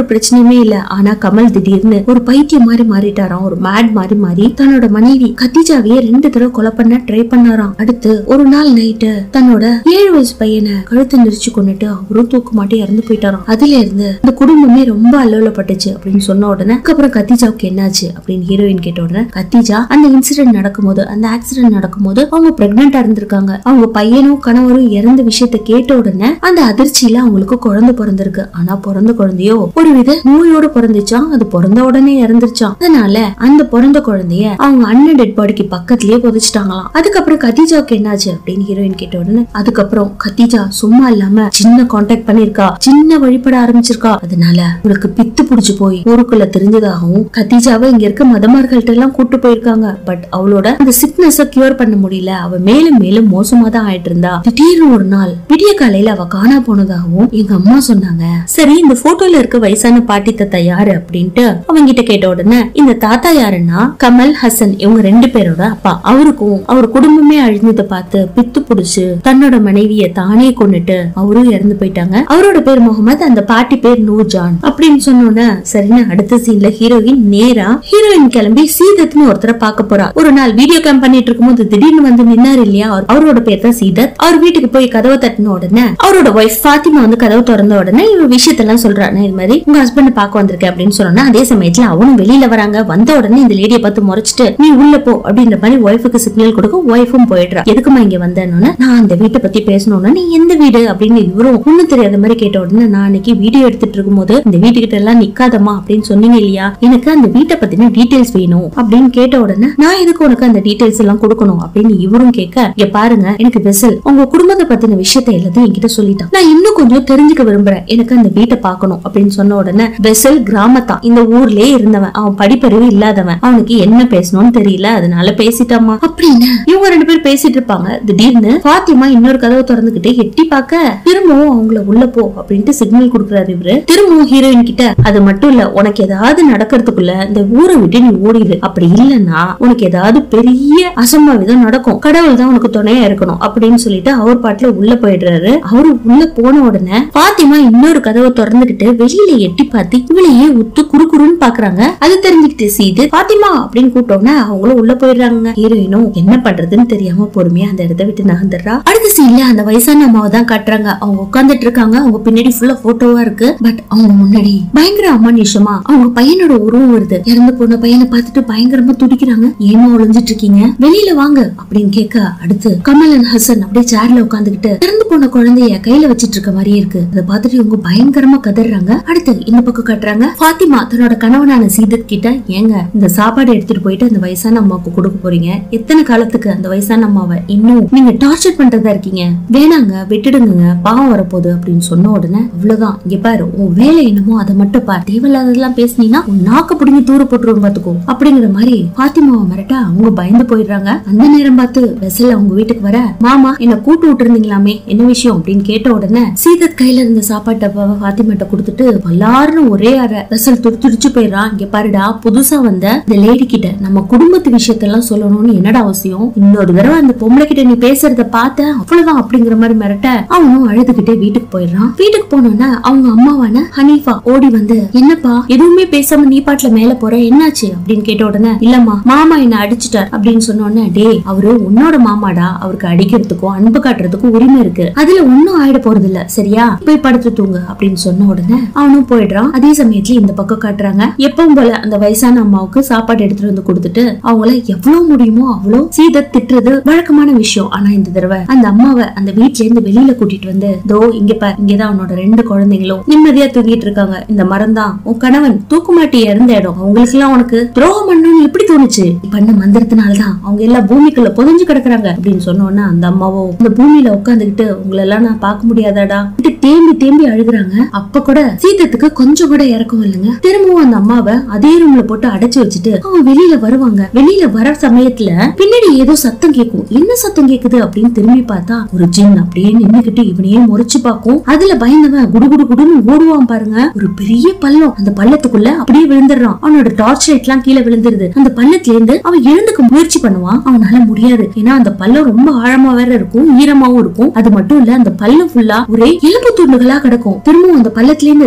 Speaker 1: பிரச்சனையுமே இல்ல ஆனா கமல் திடீர்னு ஒரு பைத்தியம் மாதிரி மாறிட்டாராம் ஒரு மேட் மாதிரி மாறி தன்னோட மனைவி கத்திஜாவையே ரெண்டு தடவை கொலை பண்ண ட்ரை பண்ணாராம் அடுத்து ஒரு நாள் நைட்டு தன்னோட ஏழு வயசு பையனை கழுத்தை நெரிச்சு கொண்டுட்டு அவரும் தூக்கு மாட்டி இறந்து போயிட்டாராம் அதுல இருந்து இந்த குடும்பமே ரொம்ப அல்லோலப்பட்டுச்சு அப்படின்னு சொன்ன உடனே அதுக்கப்புறம் கத்திஜாவுக்கு என்னாச்சு அப்படின்னு ஹீரோயின் கேட்ட உடனே கத்திஜா அந்த இன்சிடென்ட் நடக்கும்போது அந்த ஆக்சிடென்ட் நடக்கும்போது அவங்க பிரெக்னெண்டா இருந்திருக்காங்க அவங்க பையனும் கணவரும் இறந்த விஷயத்த கேட்ட உடனே அந்த அதிர்ச்சியில அவங்களுக்கு குழந்தை பிறந்திருக்கு ஆனா பிறந்த குழந்தையோ ஒரு வித நோயோட பிறந்துச்சாம் அது பிறந்த உடனே இறந்துருச்சாம் அதனால அந்த பிறந்த குழந்தைய அவங்க அண்ணன் டெட் பாடிக்கு பக்கத்துலயே புதைச்சிட்டாங்களாம் அதுக்கப்புறம் கத்திஜாவுக்கு என்னாச்சு அப்படின்னு ஹீரோயின் கேட்ட உடனே அதுக்கப்புறம் கத்திஜா சும்மா இல்லாம சின்ன கான்டாக்ட் பண்ணிருக்கா சின்ன வழிபட ஆரம்பிச்சிருக்கா அதனால உங்களுக்கு பித்து புடிச்சு போய் ஊருக்குள்ள தெரிஞ்சதாகவும் கத்திஜாவை இங்க இருக்க மதமார்கள்ட்ட எல்லாம் கூட்டு போயிருக்காங்க பட் அவளோட அந்த சிக்னஸ கியூர் பண்ண முடியல அவ மேலும் மேலும் மோசமா தான் ஆயிட்டு இருந்தா திடீர்னு ஒரு நாள் விடிய காலையில அவ காணா போனதாகவும் எங்க அம்மா சொன்னாங்க சரி இந்த போட்டோல இருக்க வயசான பாட்டி தாத்தா யாரு அப்படின்ட்டு அவங்க கிட்ட கேட்ட உடனே இந்த தாத்தா யாருன்னா கமல் ஹசன் இவங்க ரெண்டு பேரோட அப்பா அவருக்கும் அவர் குடும்பமே அழிஞ்சதை பார்த்து பித்து புடிச்சு தன்னோட மனைவிய தானே கொண்டுட்டு அவரும் இறந்து போயிட்டாங்க அவரோட பேர் முகமது அந்த பாட்டி பேர் நூர்ஜான் அப்படின்னு சொன்னோன்னே சரின்னு அடுத்த சீன்ல ஹீரோயின் நேரா ஹீரோயின் கிளம்பி சீதத்னு ஒருத்தரை பார்க்க போறா ஒரு நாள் வீடியோ கேம் பண்ணிட்டு இருக்கும்போது திடீர்னு வந்து நின்னாரு இல்லையா அவர்- அவரோட பேர் தான் சீதத் அவர் வீட்டுக்கு போய் கதவை தட்டின உடனே அவரோட ஒய்ஃப் ஃபாத்திமா வந்து கதவு திறந்த உடனே இவ விஷயத்தெல்லாம் சொல்றா நான் இது மாதிரி உங்க ஹஸ்பண்ட் பார்க்க வந்திருக்கேன் அப்படின்னு சொன்னா அதே சமயத்துல அவனும் வெளியில வராங்க வந்த உடனே இந்த லேடியை பார்த்து முறைச்சிட்டு நீ உள்ள போ அப்படின்ற மாதிரி ஒய்ஃபுக்கு சிக்னல் கொடுக்க ஒய்ஃபும் போயிடுறா எதுக்குமா இங்க வந்தேன்னு நான் அந்த வீட்டை பத்தி பேசணும்னா நீ எந்த வீடு அப்படின்னு இவரும் ஒண்ணும் தெரியாத மாதிரி கேட்ட உடனே நான் அன்னைக்கு வீடியோ எடுத்துட்டு இருக்கும்போது இந்த வீட்டுக்கிட்ட எல்லாம் நிக்காதமா அப்படின்னு சொன்னீங்க இல்லையா எனக்கு அந்த வீட்டை பத்தின டீடைல்ஸ் வேணும் அப்படின்னு கேட்ட உடனே நான் எதுக்கு உனக்கு அந்த டீடைல்ஸ் எல்லாம் கொடுக்கணும் அப்படின்னு இவரும் கேட்க இங்க பாருங்க எனக்கு வெசல் உங்க குடும்பத்தை பத்தின விஷயத்தை எல்லாத்தையும் என்கிட்ட சொல்லிட்டான் நான் இன்னும் கொஞ்சம் தெரிஞ்சுக்க விரும்புறேன் எனக்கு அந்த வீட்டை பார்க்கணும் அப்படின்னு சொன்ன உடனே வெசல் கிராமத்தான் இந்த ஊர்லயே இருந்தவன் அவன் படிப்பறிவு இல்லாதவன் அவனுக்கு என்ன பேசணும்னு தெரியல அதனால பேசிட்டாமா அப்படின்னு இவங்க ரெண்டு பேரும் பேசிட்டு இருப்பாங்க திடீர்னு பாத்திமா இன்னொரு கதவை திறந்துகிட்டு எட்டி பார்க்க திரும்பவும் அவங்கள உள்ள போ அப்படின்ட்டு சிக்னல் கொடுக்குறாரு இவரு திரும்பவும் ஹீரோயின் கிட்ட அது மட்டும் இல்ல உனக்கு ஏதாவது நடக்கிறதுக்குள்ள இந்த ஊரை விட்டு நீ ஓடிடு அப்படி இல்லன்னா உனக்கு ஏதாவது பெரிய அசம்பாவிதம் நடக்கும் கடவுள் தான் உனக்கு துணையா இருக்கணும் அப்படின்னு சொல்லிட்டு அவர் பாட்டுல உள்ள போயிடுறாரு அவரு உள்ள போன உடனே பாத்திமா இன்னொரு கதவை திறந்துகிட்டு வெளியில எட்டி பார்த்து இவளையே உத்து குறுகுறுன்னு பாக்குறாங்க அது தெரிஞ்சுக்கிட்டு சீது பாத்திமா அப்படின்னு கூப்பிட்டோன்னே அவங்களும் உள்ள போயிடுறாங்க ஹீரோயினும் என்ன பண்றதுன்னு தெரியாம பொறுமையா அந்த இடத்த விட்டு நகர்ந்துடுறா அடுத்த சீன்ல அந்த வயசான அம்மாவை தான் காட்டுறாங்க அவங்க உட்கார்ந்துட்டு இருக்காங்க அவங்க பின்னாடி ஃபுல்லா போட்டோவா இருக்கு பட் அவங்க முன்னாடி பயங்கர அமானுஷமா அவங்க பையனோட உருவம் வருது இறந்து போன பையனை பார்த்துட்டு பயங்கரமா துடிக்கிறாங்க ஏமா ஒளிஞ்சிட்டு இருக்கீங்க வெளியில வாங்க அப்படின்னு கேட்க அடுத்து கமல் அண்ட் ஹசன் அப்படியே சேர்ல உட்காந்துக்கிட்டு இறந்து போன குழந்தைய கையில வச்சிட்டு இருக்க மாதிரியே இருக்கு அதை பார்த்துட்டு இவங்க பயங்கரமா கதறாங்க அடுத்து இந்த பக்கம் காட்டுறாங்க ஃபாத்திமா தன்னோட கணவனான சீதத் கிட்ட ஏங்க இந்த சாப்பாடு எடுத்துட்டு போயிட்டு அந்த வயசான அம்மாவுக்கு கொடுக்க போறீங்க எத்தனை காலத்துக்கு அந்த வயசான அம்மாவை இன்னும் நீங்க டார்ச்சர் பண்றதா இருக்கீங்க வேணாங்க விட்டுடுங்க பாவம் வரப்போகுது அப்படின்னு சொன்ன உடனே அவ்வளவுதான் இங்க பாரு உன் வேலை என்னமோ அதை மட்டும் பார் தேவையில்லாததெல்லாம் பேசுனீங்கன்னா உன் நாக்க புடுங்கி தூர போட்டுருவோம் பாத்துக்கோ அப்படிங்கிற மாதிரி பாத்திமாவை மிரட்ட அவங்க பயந்து போயிடுறாங்க அந்த நேரம் பார்த்து வெசல் அவங்க வீட்டுக்கு வர மாமா என்ன கூட்டு விட்டுருந்தீங்களாமே என்ன விஷயம் அப்படின்னு கேட்ட உடனே சீதத் கையில இருந்த சாப்பாட்டு டப்பாவை பாத்திமாட்ட கொடுத்துட்டு பல்லாருன்னு ஒரே அறை வெசல் துடி துடிச்சு போயிடுறான் இங்க பாருடா புதுசா வந்த இந்த லேடி கிட்ட நம்ம குடும்பத்து விஷயத்தெல்லாம் சொல்லணும்னு என்னடா அவசியம் இன்னொரு தடவை அந்த பொம்பளை கிட்ட நீ பேசுறத பார்த்த அவ்வளவுதான் அப்படிங்கிற மாதிரி மிரட்ட அவனும் அழுதுகிட்டே வீட்டுக்கு போயிடுறான் வீட்டுக்கு போனோன்னே அவங்க அம்மாவான ஹனீஃபா ஓடி வந்து என்னப்பா எதுவுமே பேசாம நீ பாட்டுல மேல போற என்னாச்சு அப்படின்னு கேட்ட உடனே இல்லம்மா மாமா என்ன அடிச்சிட்டார் அப்படின்னு சொன்ன உடனே டேய் அவரு உன்னோட மாமாடா அவருக்கு அடிக்கிறதுக்கும் அன்பு காட்டுறதுக்கும் உரிமை இருக்கு அதுல ஒண்ணும் ஆயிட போறது இல்ல சரியா போய் படுத்து தூங்கு அப்படின்னு சொன்ன உடனே அவனும் போயிடுறான் அதே சமயத்துல இந்த பக்கம் காட்டுறாங்க எப்பவும் போல அந்த வயசான அம்மாவுக்கு சாப்பாடு எடுத்துட்டு வந்து கொடுத்துட்டு அவங்கள எவ்வளவு முடியுமோ அவ்வளவு சீத திட்டுறது வழக்கமான விஷயம் ஆனா இந்த தடவை அந்த அம்மாவை அந்த வீட்ல இருந்து வெளியில கூட்டிட்டு வந்து தோ இங்க பார் இங்கதான் அவனோட ரெண்டு குழந்தைங்களும் நிம்மதியா தூங்கிட்டு இருக்காங்க இந்த மரம் தான் உன் கணவன் தூக்குமாட்டி இறந்த இடம் அவங்களுக்கு எல்லாம் உனக்கு துரோகம் பண்ணணும்னு எப்படி தோணுச்சு நீ பண்ண மந்திரத்தினாலதான் அவங்க எல்லாம் பூமிக்குள்ள புதைஞ்சு கிடக்குறாங்க அப்படின்னு சொன்னோன்னா அந்த அம்மாவோ இந்த பூமியில உட்காந்துக்கிட்டு உங்களை எல்லாம் நான் பார்க்க முடியாதாடா இப்படி தேம்பி தேம்பி அழுகுறாங்க அப்ப கூட சீதத்துக்கு கொஞ்சம் கூட இறக்கம் இல்லைங்க திரும்பவும் அந்த அம்மாவை அதே ரூம்ல போட்டு அடைச்சு வச்சுட்டு அவன் வெளியில வருவாங்க வெளியில வர சமயத்துல பின்னாடி ஏதோ சத்தம் கேட்கும் என்ன சத்தம் கேக்குது அப்படின்னு திரும்பி பார்த்தா ஒரு ஜின் அப்படியே நின்னுகிட்டு இவனையே முறைச்சு பார்க்கும் அதுல பயந்தவன் குடுகுடு குடுன்னு ஓடுவான் பாருங்க ஒரு பெரிய பள்ளம் அந்த பள்ளத்துக்குள்ள அப்படியே விழுந்துடுறான் அவனோட டார்ச் லைட் எல்லாம் கீழே விழுந்துருது அந்த பள்ளத்துல இருந்து அவன் எழுந்துக்க முயற்சி பண்ணுவான் அவனால முடியாது ஏன்னா அந்த பள்ளம் ரொம்ப ஆழமா வேற இருக்கும் ஈரமாவும் இருக்கும் அது மட்டும் இல்ல அந்த பள்ளம் ஃபுல்லா ஒரே எலும்பு துண்டுகளா கிடக்கும் திரும்பவும் அந்த பள்ளத்துல இருந்து தப்பிக்கலாம்னு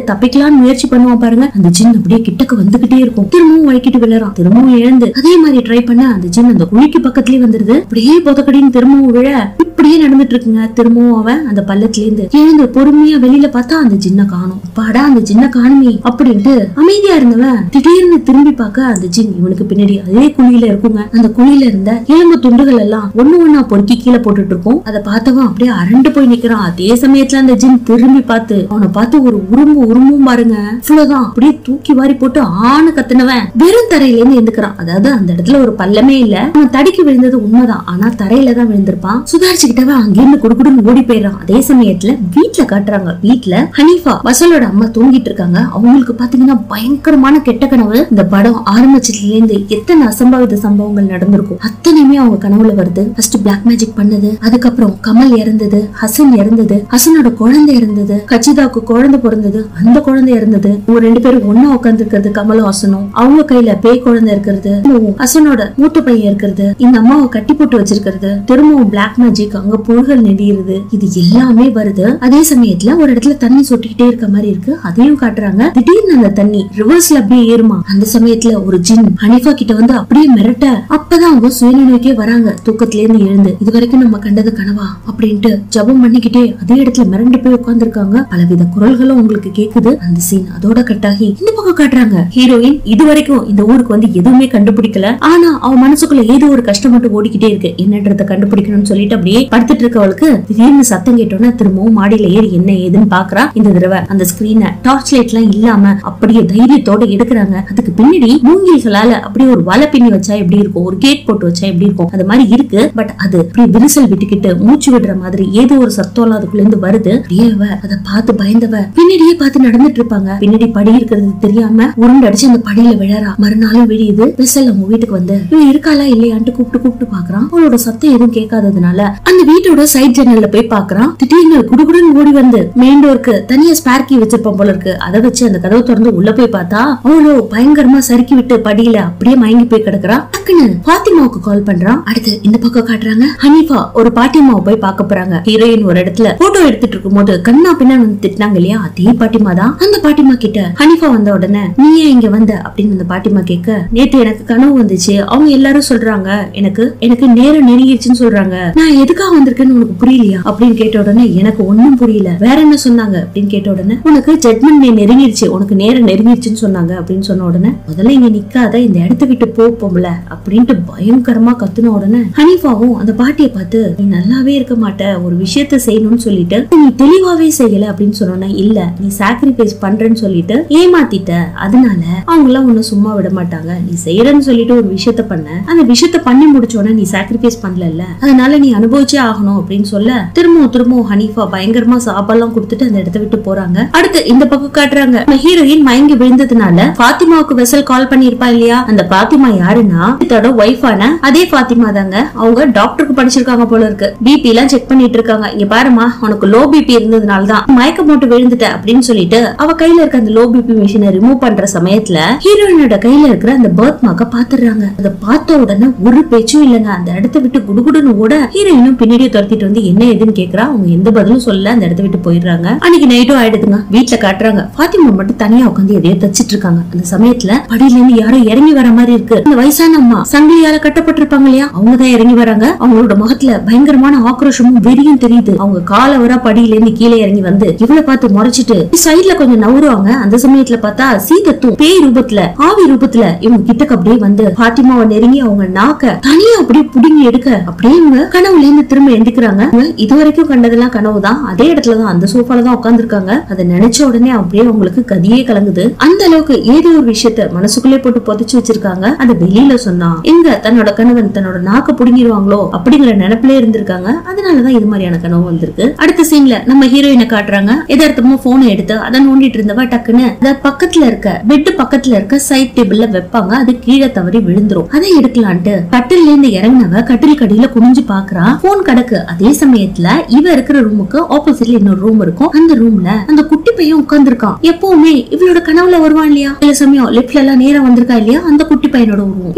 Speaker 1: ஓடலாம்னு முயற்சி பண்ணுவான் பாருங்க அந்த ஜின் அப்படியே கிட்டக்கு வந்துகிட்டே இருக்கும் திரும்பவும் வழிக்கிட்டு விழறான் திரும்பவும் எழுந்து அதே மாதிரி ட்ரை பண்ண அந்த ஜின் அந்த குழிக்கு பக்கத்துலயே வந்துருது அப்படியே புதக்கடின்னு திரும்பவும் விழ இப்படியே நடந்துட்டு இருக்குங்க திரும்பவும் அவன் அந்த பள்ளத்துல இருந்து எழுந்து பொறுமையா வெளியில பார்த்தா அந்த ஜின்ன காணும் பாடா அந்த ஜின்ன காணுமே அப்படின்ட்டு அமைதியா இருந்தவன் திடீர்னு திரும்பி பார்க்க அந்த ஜின் இவனுக்கு பின்னாடி அதே குழியில இருக்குங்க அந்த குழியில இருந்த எலும்பு துண்டுகள் எல்லாம் ஒண்ணு ஒண்ணா பொறுக்கி கீழே போட்டுட்டு இருக்கும் அதை பார்த்தவன் அப்படியே அரண்டு போய் நிக்கிறான் அதே சமயத்துல அந்த ஜின் திரும்பி பார்த்து அவனை பார்த்து ஒரு உரும்பு உரும்பும் பாருங்க இவ்வளவுதான் அப்படியே தூக்கி வாரி போட்டு ஆணு கத்துனவன் வெறும் தரையில இருந்து எந்துக்கிறான் அதாவது அந்த இடத்துல ஒரு பள்ளமே இல்ல அவன் தடிக்கு விழுந்தது உண்மைதான் ஆனா தரையில தான் விழுந்திருப்பான் சுதாரிச்சுக்கிட்டவன் அங்கிருந்து குடுகுடுன்னு ஓடி போயிடுறான் அதே சமயத்துல வீட்ல காட்டுறாங்க வீட்ல ஹனீஃபா வசலோட அம்மா தூங்கிட்டு இருக்காங்க அவங்களுக்கு பாத்தீங்கன்னா பயங்கரமான கெட்ட கனவு இந்த படம் ஆரம்பிச்சதுல இருந்து எத்தனை அசம்பாவித சம்பவங்கள் நடந்திருக்கும் அத்தனையுமே அவங்க கனவுல வருது ஃபர்ஸ்ட் பிளாக் மேஜிக் பண்ணது அதுக்கப்புறம் கமல் இறந்தது ஹசன் இறந்தது ஹசனோட குழந்தை இறந்தது கச்சிதாவுக்கு குழந்தை பிறந்தது அந்த குழந்தை இறந்தது இவங்க ரெண்டு பேரும் ஒன்னா உட்கார்ந்து இருக்கிறது கமலும் ஹசனும் அவங்க கையில பேய் குழந்தை இருக்கிறது திரும்பவும் ஹசனோட மூத்த பையன் இருக்கிறது இந்த அம்மாவை கட்டி போட்டு வச்சிருக்கிறது திரும்பவும் பிளாக் மேஜிக் அங்க புழுகள் நெடியிருது இது எல்லாமே வருது அதே சமயத்துல ஒரு இடத்துல தண்ணி சொட்டிக்கிட்டே இருக்க மாதிரி இருக்கு அதையும் காட்டுறாங்க திடீர்னு அந்த தண்ணி ரிவர்ஸ்ல அப்படியே ஏறுமா அந்த சமயத்துல ஒரு ஜின் ஹனிஃபா கிட்ட வந்து அப்படியே மிரட்ட அப்பதான் அவங்க சுயநினைவுக்கே வராங்க தூக்கத்துல இருந்து எழுந்து இது வரைக்கும் நம்ம கண்டது கனவா அப்படின்ட்டு ஜபம் பண்ணிக்கிட்டே அதே இடத்துல மிரண்டு போய் உட்கார்ந்திருக்காங்க பலவித குரல்களும் உங்களுக்கு கேக்குது அந்த சீன் அதோட கட்டாகி இந்த பக்கம் காட்டுறாங்க ஹீரோயின் இது வரைக்கும் இந்த ஊருக்கு வந்து எதுவுமே கண்டுபிடிக்கல ஆனா அவ மனசுக்குள்ள ஏதோ ஒரு கஷ்டம் மட்டும் ஓடிக்கிட்டே இருக்கு என்னன்றத கண்டுபிடிக்கணும்னு சொல்லிட்டு அப்படியே படுத்துட்டு இருக்கவளுக்கு திடீர்னு சத்தம் கேட்டோன்னா திரும்பவும் மாடியில ஏறி என்ன ஏதுன்னு பாக்குறா இந்த தடவை அந்த ஸ்கிரீனை டார்ச் லைட் எல்லாம் இல்லாம அப்படியே தைரியத்தோட எடுக்கிறாங்க அதுக்கு பின்னாடி மூங்கில்களால அப்படியே ஒரு வலை பின்னி வச்சா எப்படி இருக்கும் ஒரு கேட் போட்டு வச்சா எப்படி இருக்கும் அது மாதிரி இருக்கு பட் அது அப்படியே விரிசல் விட்டுக்கிட்டு மூச்சு விடுற மாதிரி ஏதோ ஒரு சத்தம் அதுக்குள்ள இருந்து வருது அப்படியே அவ அதை பார்த்து பயந்தவ பின்னாடியே பார்த்து நடந்துட்டு இருப்பாங்க பின்னாடி படி இருக்கிறது தெரியாம உருண்டு அடிச்சு அந்த படியில விழறா மறுநாளும் விழியுது வெசல் அவங்க வீட்டுக்கு வந்து இவ இருக்காளா இல்லையான்ட்டு கூப்பிட்டு கூப்பிட்டு பாக்குறான் அவளோட சத்தம் எதுவும் கேட்காததுனால அந்த வீட்டோட சைட் ஜன்னல்ல போய் பாக்குறான் திடீர்னு குடுகுடுன்னு ஓடி வந்து மெயின் டோருக்கு தனியா ஸ்பேர் கீ வச்சிருப்பான் போல இருக்கு அதை வச்சு அந்த கதவை திறந்து உள்ள போய் பார்த்தா அவளோ பயங்கரமா சறுக்கி விட்டு படியில அப்படியே மயங்கி போய் கிடக்குறா டக்குன்னு பாத்திமாவுக்கு கால் பண்றான் அடுத்து இந்த பக்கம் காட்டுறாங்க ஹனீஃபா ஒரு பாட்டிமாவை போய் பார்க்க போறாங்க ஹீரோயின் ஒரு இடத்துல போட்டோ எடுத்துட்டு இருக்கும்போது கண்ணா பின்னா வந்து திட்டினாங்க இல்லையா அதே பாட்டிமா தான் அந்த பாட்டிமா கிட்ட ஹனீஃபா வந்த உடனே நீ ஏன் இங்க வந்த அப்படின்னு அந்த பாட்டிமா கேட்க நேத்து எனக்கு கனவு வந்துச்சு அவங்க எல்லாரும் சொல்றாங்க எனக்கு எனக்கு நேரம் நெருங்கிருச்சுன்னு சொல்றாங்க நான் எதுக்காக வந்திருக்கேன்னு உனக்கு புரியலையா அப்படின்னு கேட்ட உடனே எனக்கு ஒண்ணும் புரியல வேற என்ன சொன்னாங்க அப்படின்னு கேட்ட உடனே உனக்கு ஜட்மெண்ட் நீ நெருங்கிருச்சு உனக்கு நேரம் நெருங்கிருச்சுன்னு சொன்னாங்க அப்படின்னு சொன்ன உடனே முதல்ல இங்க நிக்காத இந்த இடத்த விட்டு போ பொம்பள அப்படின்ட்டு பயங்கரமா கத்துன உடனே ஹனீஃபாவும் அந்த பாட்டியை பார்த்து நீ நல்லாவே இருக்க மாட்ட ஒரு விஷயத்த செய்யணும்னு சொல்லிட்டு நீ தெளிவாவே செய்யல அப்படின்னு சொன்னோன்னா இல்ல நீ சாக்ரிஃபைஸ் பண்றேன்னு சொல்லிட்டு ஏமாத்திட்ட அதனால அவங்க எல்லாம் உன்னை சும்மா விட மாட்டாங்க நீ செய்யறன்னு சொல்லிட்டு ஒரு விஷயத்த பண்ண அந்த விஷயத்த பண்ணி முடிச்ச உடனே நீ சாக்ரிஃபைஸ் பண்ணல அதனால நீ அனுபவிச்சே ஆகணும் அப்படின்னு சொல்ல திரும்பவும் திரும்பவும் ஹனீஃபா பயங்கரமா சாப்பாடுலாம் கொடுத்துட்டு அந்த இடத்த விட்டு போறாங்க அடுத்து இந்த பக்கம் காட்டுறாங்க ஹீரோயின் மயங்கி விழுந்ததுனால பாத்திமாவுக்கு வெசல் கால் பண்ணிருப்பா இல்லையா அந்த பாத்திமா யாருன்னா இதோட ஒய்ஃபான அதே பாத்திமா தாங்க அவங்க டாக்டருக்கு படிச்சிருக்காங்க போல இருக்கு பிபி எல்லாம் செக் பண்ணிட்டு இருக்காங்க இங்க பாருமா உனக்கு லோ பிபி இருந்ததுனால தான் மயக்கம் போட்டு விழுந்துட்ட அப்படின்னு சொல்லிட்டு அவ கையில இருக்க அந்த லோ பிபி மிஷினை ரிமூவ் பண்ற சமயத்துல ஹீரோயினோட கையில இருக்கிற அந்த பர்த் மார்க்க பாத்துறாங்க அதை பார்த்த உடனே ஒரு பேச்சும் இல்லைங்க அந்த இடத்த விட்டு குடுகுடுன்னு ஓட ஹீரோயினும் பின்னாடியே துரத்திட்டு வந்து என்ன ஏதுன்னு கேக்குறா அவங்க எந்த பதிலும் சொல்ல அந்த இடத்த விட்டு போயிடுறாங்க அன்னைக்கு நைட்டும் ஆயிடுதுங்க வீட்டுல காட்டுறாங்க பாத்திமா மட்டும் தனியா உட்காந்து எதையோ தச்சிட்டு இருக்காங்க அந்த சமயத்துல படியில இருந்து யாரோ இறங்கி வர மாதிரி இருக்கு அந்த வயசான அம்மா சங்கிலியால கட்டப்பட்டிருப்பாங்க இல்லையா அவங்க தான் இறங்கி வராங்க அவங்களோட முகத்துல பயங்கரமான ஆக்ரோஷமும் வெறியும் தெரியுது அவங்க கால வர படியில இருந்து கீழே இறங்கி வந்து இவளை பார்த்து முறைச்சிட்டு சைட்ல கொஞ்சம் நவுருவாங்க அந்த சமயத்துல பார்த்தா சீதத்தும் பேய் ரூபத்துல ஆவி ரூபத்துல இவங்க கிட்டக்கு அப்படியே வந்து பாத்திமாவை நெருங்கி அவங்க நாக்க தனியா அப்படியே புடுங்கி எடுக்க அப்படியே இவங்க கனவுல இருந்து திரும்ப எந்திக்கிறாங்க இவங்க இது வரைக்கும் கண்டதெல்லாம் கனவு தான் அதே இடத்துலதான் அந்த சோஃபால தான் உட்கார்ந்திருக்காங்க அதை நினைச்ச உடனே அப்படியே அவங்களுக்கு கதியே கலங்குது அந்த அளவுக்கு ஏதோ ஒரு விஷயத்த மனசுக்குள்ளே போட்டு புதைச்சு வச்சிருக்காங்க அதை வெளியில சொன்னா எங்க தன்னோட கணவன் தன்னோட நாக்க புடுங்கிடுவாங்களோ அப்படிங்கிற நினைப்பிலே இருந்திருக்காங்க அதனாலதான் இது மாதிரியான கனவு வந்திருக்கு அடுத்த சீன்ல நம்ம ஹீரோயினை காட்டுறாங்க எதார்த்தமா போனை எடுத்து அதை நோண்டிட்டு இருந்தவ டக்குன்னு அத பக்கத்துல இருக்க பெட் பக்கத்துல இருக்க சைட் டேபிள்ல வைப்பாங்க அது கீழே தவறி விழுந்துரும் அதை எடுக்கலான்ட்டு கட்டில இருந்து இறங்கினவ கட்டில் கடியில குனிஞ்சு பாக்குறா போன் கிடக்கு அதே சமயத்துல இவ இருக்கிற ரூமுக்கு ஆப்போசிட்ல இன்னொரு ரூம் இருக்கும் அந்த ரூம்ல அந்த குட்டி பையன் உட்கார்ந்திருக்கான் எப்பவுமே இவளோட கனவுல வருவான் இல்லையா சில சமயம் லெப்ட்ல எல்லாம் நேரம் வந்திருக்கா இல்லையா அந்த குட்டி பையனோட உருவம் இவ டக்குன்னு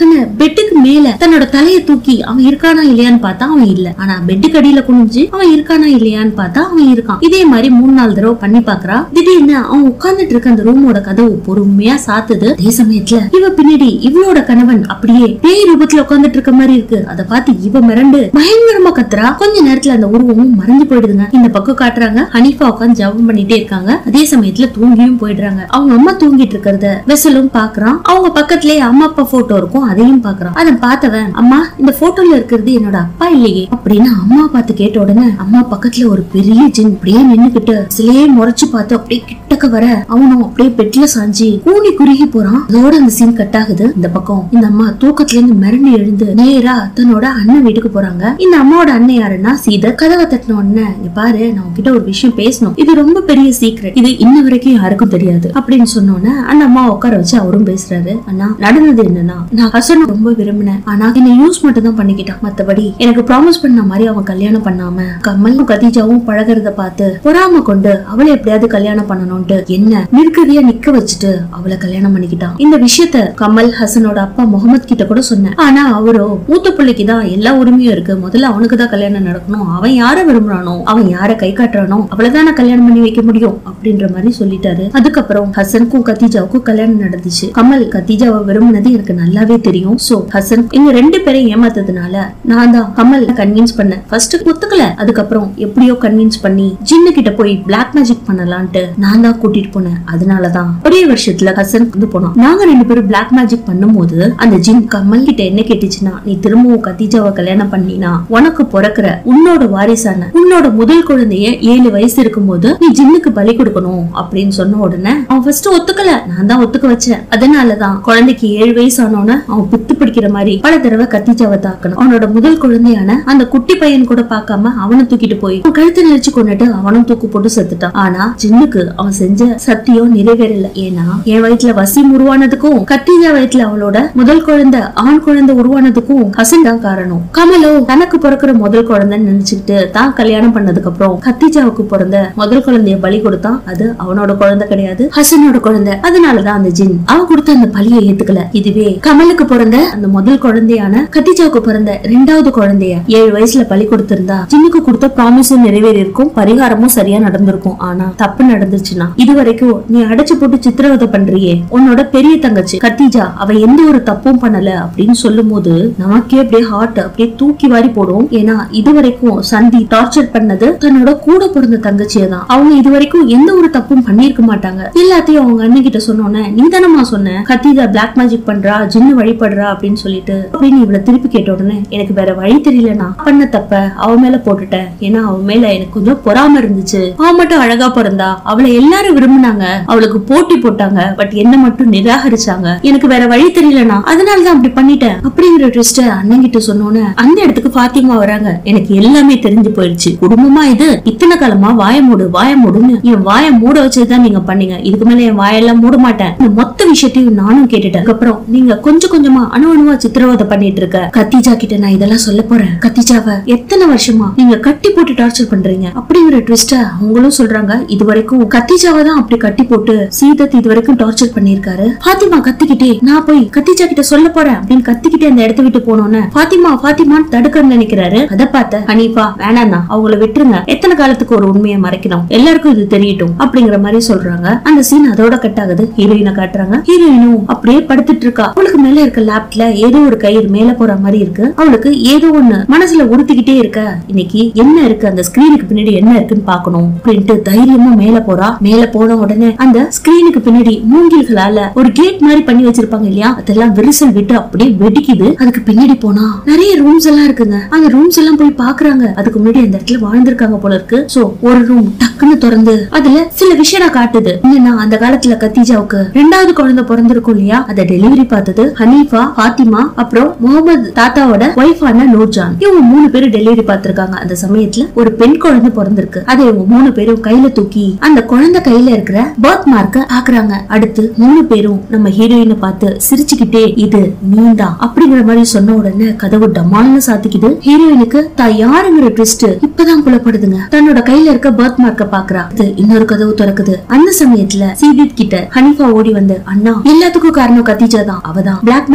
Speaker 1: டக்குன்னு பெட்டுக்கு மேல தன்னோட தலையை தூக்கி அவன் இருக்கானா இல்லையான்னு பார்த்தா அவன் இல்ல ஆனா பெட்டுக்கு அடியில குனிஞ்சு அவன் இருக்கானா இல்லையான்னு பார்த்தா அவன் இருக்கான் இதே மாதிரி மூணு நாலு தடவை பண்ணி பாக்குறா திடீர்னு அவன் உட்கார்ந்துட்டு இருக்க அந்த ரூமோட கதவு பொறுமையா சாத்துது அதே சமயத்துல இவ பின்னாடி இவளோட கணவன் அப்படியே பேய் ரூபத்துல உட்கார்ந்துட்டு இருக்க மாதிரி இருக்கு அதை பார்த்து இவ மிரண்டு பயங்கரமா கத்துறா கொஞ்ச நேரத்துல அந்த உருவமும் மறைஞ்சு போயிடுதுங்க இந்த பக்கம் காட்டுறாங்க ஹனீஃபா உட்காந்து ஜபம் பண்ணிட்டே இருக்காங்க அதே சமயத்துல தூங்கியும் போயிடுறாங்க அவங்க அம்மா தூங்கிட்டு இருக்கிறத வெசலும் பாக்குறான் அவங்க பக்கத்துலயே அம்மா அப்பா போட்டோ இருக்கும் அதையும் பாக்குறான் அதை பார்த்தவன் அம்மா இந்த போட்டோல இருக்கிறது என்னோட அப்பா இல்லையே அப்படின்னு அம்மா பார்த்து கேட்ட உடனே அம்மா பக்கத்துல ஒரு பெரிய ஜின் அப்படியே நின்னுகிட்டு சிலையே முறைச்சு பார்த்து அப்படியே கிட்டக்க வர அவனும் அப்படியே பெட்ல சாஞ்சி கூனி குறுகி போறான் அதோட அந்த சீன் கட் ஆகுது இந்த பக்கம் இந்த அம்மா தூக்கத்துல இருந்து மிரண்டு எழுந்து நேரா தன்னோட அண்ணன் வீட்டுக்கு போறாங்க இந்த அம்மாவோட அண்ணன் யாருன்னா சீதர் கதவை தட்டின உடனே இங்க பாரு நான் உன்கிட்ட ஒரு விஷயம் பேசணும் இது ரொம்ப பெரிய சீக்ரெட் இது இன்ன வரைக்கும் யாருக்கும் தெரியாது அப்படின்னு சொன்னோன்னே அந்த அம்மா உட்கார வச்சு அவரும் பேசுறாரு அண்ணா நடந்தது என்னன்னா நான் ஹசன் ரொம்ப விரும்பினேன் ஆனா என்ன யூஸ் மட்டும் தான் பண்ணிக்கிட்டான் மத்தபடி எனக்கு ப்ராமிஸ் பண்ண மாதிரி அவன் கல்யாணம் பண்ணாம கமலும் கதீஜாவும் பழகுறத பார்த்து பொறாம கொண்டு அவளை எப்படியாவது கல்யாணம் பண்ணணும்ட்டு என்ன நிற்கதியா நிக்க வச்சுட்டு அவளை கல்யாணம் பண்ணிக்கிட்டான் இந்த விஷயத்த கமல் ஹசனோட அப்பா முகமது கிட்ட கூட சொன்னேன் ஆனா அவரோ மூத்த பிள்ளைக்கு தான் எல்லா உரிமையும் இருக்கு முதல்ல அவனுக்கு தான் கல்யாணம் நடக்கணும் அவன் யார விரும்புறானோ அவன் யார கை காட்டுறானோ அவளைதான் நான் கல்யாணம் பண்ணி வைக்க முடியும் அப்படின்ற மாதிரி சொல்லிட்டாரு அதுக்கப்புறம் ஹசனுக்கும் கத்தீஜாவுக்கும் கல்யாணம் நடந்துச்சு கமல் கத்தீஜாவை விரும்பினது எனக்கு நல்லாவே தெரியும் சோ ஹசன் இவங்க ரெண்டு பேரையும் ஏமாத்ததுனால நான் தான் கமல் கன்வின்ஸ் பண்ணேன் ஃபர்ஸ்ட் ஒத்துக்கல அதுக்கப்புறம் எப்படியோ கன்வின்ஸ் பண்ணி ஜின்னு கிட்ட போய் பிளாக் மேஜிக் பண்ணலான்ட்டு நான் தான் கூட்டிட்டு போனேன் அதனாலதான் ஒரே வருஷத்துல ஹசன் வந்து போனோம் நாங்க ரெண்டு பேரும் பிளாக் மேஜிக் பண்ணும்போது அந்த ஜின் கமல் கிட்ட என்ன கேட்டுச்சுன்னா நீ திரும்பவும் கத்தீஜாவை கல்யாணம் பண்ணினா உனக்கு பிறக்கிற உன்னோட வாரிசான உன்னோட முதல் குழந்தைய ஏழு வயசு இருக்கும்போது நீ ஜின்னுக்கு பலி கொடுக்கணும் அப்படின்னு சொன்ன உடனே அவன் ஃபர்ஸ்ட் ஒத்துக்கல நான் தான் ஒத்துக்க வச்சேன் அதனாலதான் குழந்தைக்கு ஏழு வயசு ஆனோன்னு அவன் பித்து பிடிக்கிற மாதிரி பல தடவை கத்திஜாவை தாக்கணும் அவனோட முதல் குழந்தையான அந்த குட்டி பையன் கூட பார்க்காம அவனை தூக்கிட்டு போய் அவன் கழுத்தை நெரிச்சு கொண்டுட்டு அவனும் தூக்கு போட்டு செத்துட்டான் ஆனா ஜின்னுக்கு அவன் செஞ்ச சத்தியம் நிறைவேறல ஏன்னா என் வயிற்றுல வசீம் உருவானதுக்கும் கத்திஜா வயிற்றுல அவளோட முதல் குழந்தை ஆண் குழந்தை உருவானதுக்கும் ஹசன் தான் காரணம் கமலோ தனக்கு பிறக்கிற முதல் குழந்தைன்னு நினைச்சுக்கிட்டு தான் கல்யாணம் பண்ணதுக்கு அப்புறம் கத்திஜாவுக்கு பிறந்த முதல் குழந்தைய பலி கொடுத்தான் அது அவனோட குழந்தை கிடையாது ஹசனோட குழந்தை அதனாலதான் அந்த ஜின் அவன் கொடுத்த அந்த பலியை ஏத்துக்கல இதுவே கமலுக்கு பிறந்த அந்த முதல் குழந்தையான கத்திஜாவுக்கு பிறந்த ரெண்டாவது குழந்தைய ஏழு வயசுல பலி கொடுத்திருந்தா ஜின்னுக்கு கொடுத்த ப்ராமிஸும் நிறைவேறி இருக்கும் பரிகாரமும் சரியா நடந்திருக்கும் ஆனா தப்பு நடந்துச்சுன்னா இது வரைக்கும் நீ அடைச்சு போட்டு சித்திரவதை பண்றியே உன்னோட பெரிய தங்கச்சி கத்திஜா அவ எந்த ஒரு தப்பும் பண்ணல அப்படின்னு சொல்லும் போது நமக்கே அப்படியே ஹார்ட் அப்படியே தூக்கி வாரி போடும் ஏன்னா இது வரைக்கும் சந்தி டார்ச்சர் பண்ணது தன்னோட கூட பிறந்த தங்கச்சியை தான் அவங்க இது வரைக்கும் எந்த ஒரு தப்பும் பண்ணிருக்க மாட்டாங்க எல்லாத்தையும் அவங்க அண்ணன் கிட்ட சொன்னோன்னே நீ தானமா சொன்ன கத்திஜா பிளாக் மேஜிக் பண்றா ஜின்னு வழிபடுறா அப்படின்னு சொல்லிட்டு அப்படின்னு இவள திருப்பி கேட்ட உடனே எனக்கு வேற வழி தெரியல நான் பண்ண தப்ப அவ மேல போட்டுட்டேன் ஏன்னா அவ மேல எனக்கு கொஞ்சம் பொறாம இருந்துச்சு அவ மட்டும் அழகா பிறந்தா அவளை எல்லாரும் விரும்புனாங்க அவளுக்கு போட்டி போட்டாங்க பட் என்ன மட்டும் நிராகரிச்சாங்க எனக்கு வேற வழி தெரியலனா அதனாலதான் அப்படி பண்ணிட்டேன் அப்படிங்கிற ட்விஸ்ட அண்ணன் கிட்ட சொன்னோன்னே அந்த இடத்துக்கு பாத்திமா வராங்க எனக்கு எல்லாமே தெரிஞ்சு போயிடுச்சு குடும்பமா இது இத்தனை காலமா வாய மூடு வாய மூடுன்னு என் வாய மூட வச்சதுதான் நீங்க பண்ணீங்க இதுக்கு மேல என் வாயெல்லாம் மூட மாட்டேன் இந்த மொத்த விஷயத்தையும் நானும் கேட்டுட்டேன் அதுக்கப்புறம் நீங்க கொஞ்சம் கொஞ்சமா அணு அணுவா சித்திரவதை பண்ணிட்டு இருக்க கத்திஜா கிட்ட நான் இதெல்லாம் சொல்ல போறேன் கத்திஜாவை எத்தனை வருஷமா நீங்க கட்டி போட்டு டார்ச்சர் பண்றீங்க அப்படிங்கிற ட்விஸ்ட அவங்களும் சொல்றாங்க இது வரைக்கும் கத்திஜாவை தான் அப்படி கட்டி போட்டு சீதத் இது வரைக்கும் டார்ச்சர் பண்ணிருக்காரு பாத்திமா கத்திக்கிட்டே நான் போய் கத்திஜா கிட்ட சொல்ல போறேன் அப்படின்னு கத்திக்கிட்டே அந்த இடத்த விட்டு போனோன்னு பாத்திமா பாத்திமான்னு தடுக்கன்னு நினைக்கிறாரு அதை பார்த்த ஹனீஃபா வேணாம் அவங்கள விட்டுருங்க எத்தனை காலத்துக்கு ஒரு உண்மையை மறைக்கணும் எல்லாருக்கும் இது தெரியட்டும் அப்படிங்கிற மாதிரி சொல்றாங்க அந்த சீன் அதோட கட் ஆகுது ஹீரோயினை காட்டுறாங்க ஹீரோயினும் அப்படியே படுத்துட்டு இருக்கா அவளுக்கு மேல இருக்க லேப்ல ஏதோ ஒரு கயிறு மேல போற மாதிரி இருக்கு அவளுக்கு ஏதோ ஒண்ணு மனசுல உறுத்திக்கிட்டே இருக்க இன்னைக்கு என்ன இருக்கு அந்த ஸ்கிரீனுக்கு பின்னாடி என்ன இருக்குன்னு பாக்கணும் அப்படின்ட்டு தைரியமா மேல போறா மேல போன உடனே அந்த ஸ்கிரீனுக்கு பின்னாடி மூங்கில்களால ஒரு கேட் மாதிரி பண்ணி வச்சிருப்பாங்க இல்லையா அதெல்லாம் விரிசல் விட்டு அப்படியே வெடிக்குது அதுக்கு பின்னாடி போனா நிறைய ரூம்ஸ் எல்லாம் இருக்குங்க அந்த ரூம்ஸ் எல்லாம் போய் பாக்குறாங்க அதுக்கு முன்னாடி அந்த இடத்துல வாழ்ந்திருக்காங்க போல இருக்கு சோ ஒரு ரூம் டக்குன்னு திறந்து அதுல சில விஷயம் காட்டுது என்னன்னா அந்த காலத்துல கத்தீஜாவுக்கு ரெண்டாவது குழந்தை பிறந்திருக்கும் இல்லையா அத டெலிவரி பார்த்தது ஹனீஃபா பாத்திமா அப்புறம் முகமது தாத்தாவோட ஒய்ஃபான நூர்ஜான் இவங்க மூணு பேரும் டெலிவரி பார்த்திருக்காங்க அந்த சமயத்துல ஒரு பெண் குழந்தை பிறந்திருக்கு அதை இவங்க மூணு பேரும் கையில தூக்கி அந்த குழந்தை கையில இருக்கிற பர்த் மார்க்க ஆக்குறாங்க அடுத்து மூணு பேரும் நம்ம ஹீரோயினை பார்த்து சிரிச்சுக்கிட்டே இது நீதான் அப்படிங்கிற மாதிரி சொன்ன உடனே கதவு டமால்னு சாத்திக்குது ஹீரோயினுக்கு தான் யாருங்கிற ட்விஸ்ட் இப்பதான் புலப்படுதுங்க தன்னோட கையில இருக்க பர்த் மார்க்க பாக்குறா அது இன்னொரு கதவு திறக்குது அந்த சமயத்துல சீதித் கிட்ட ஹனிஃபா ஓடி வந்து அண்ணா எல்லாத்துக்கும் காரணம் கத்திஜா தான் அவதான் பிளாக்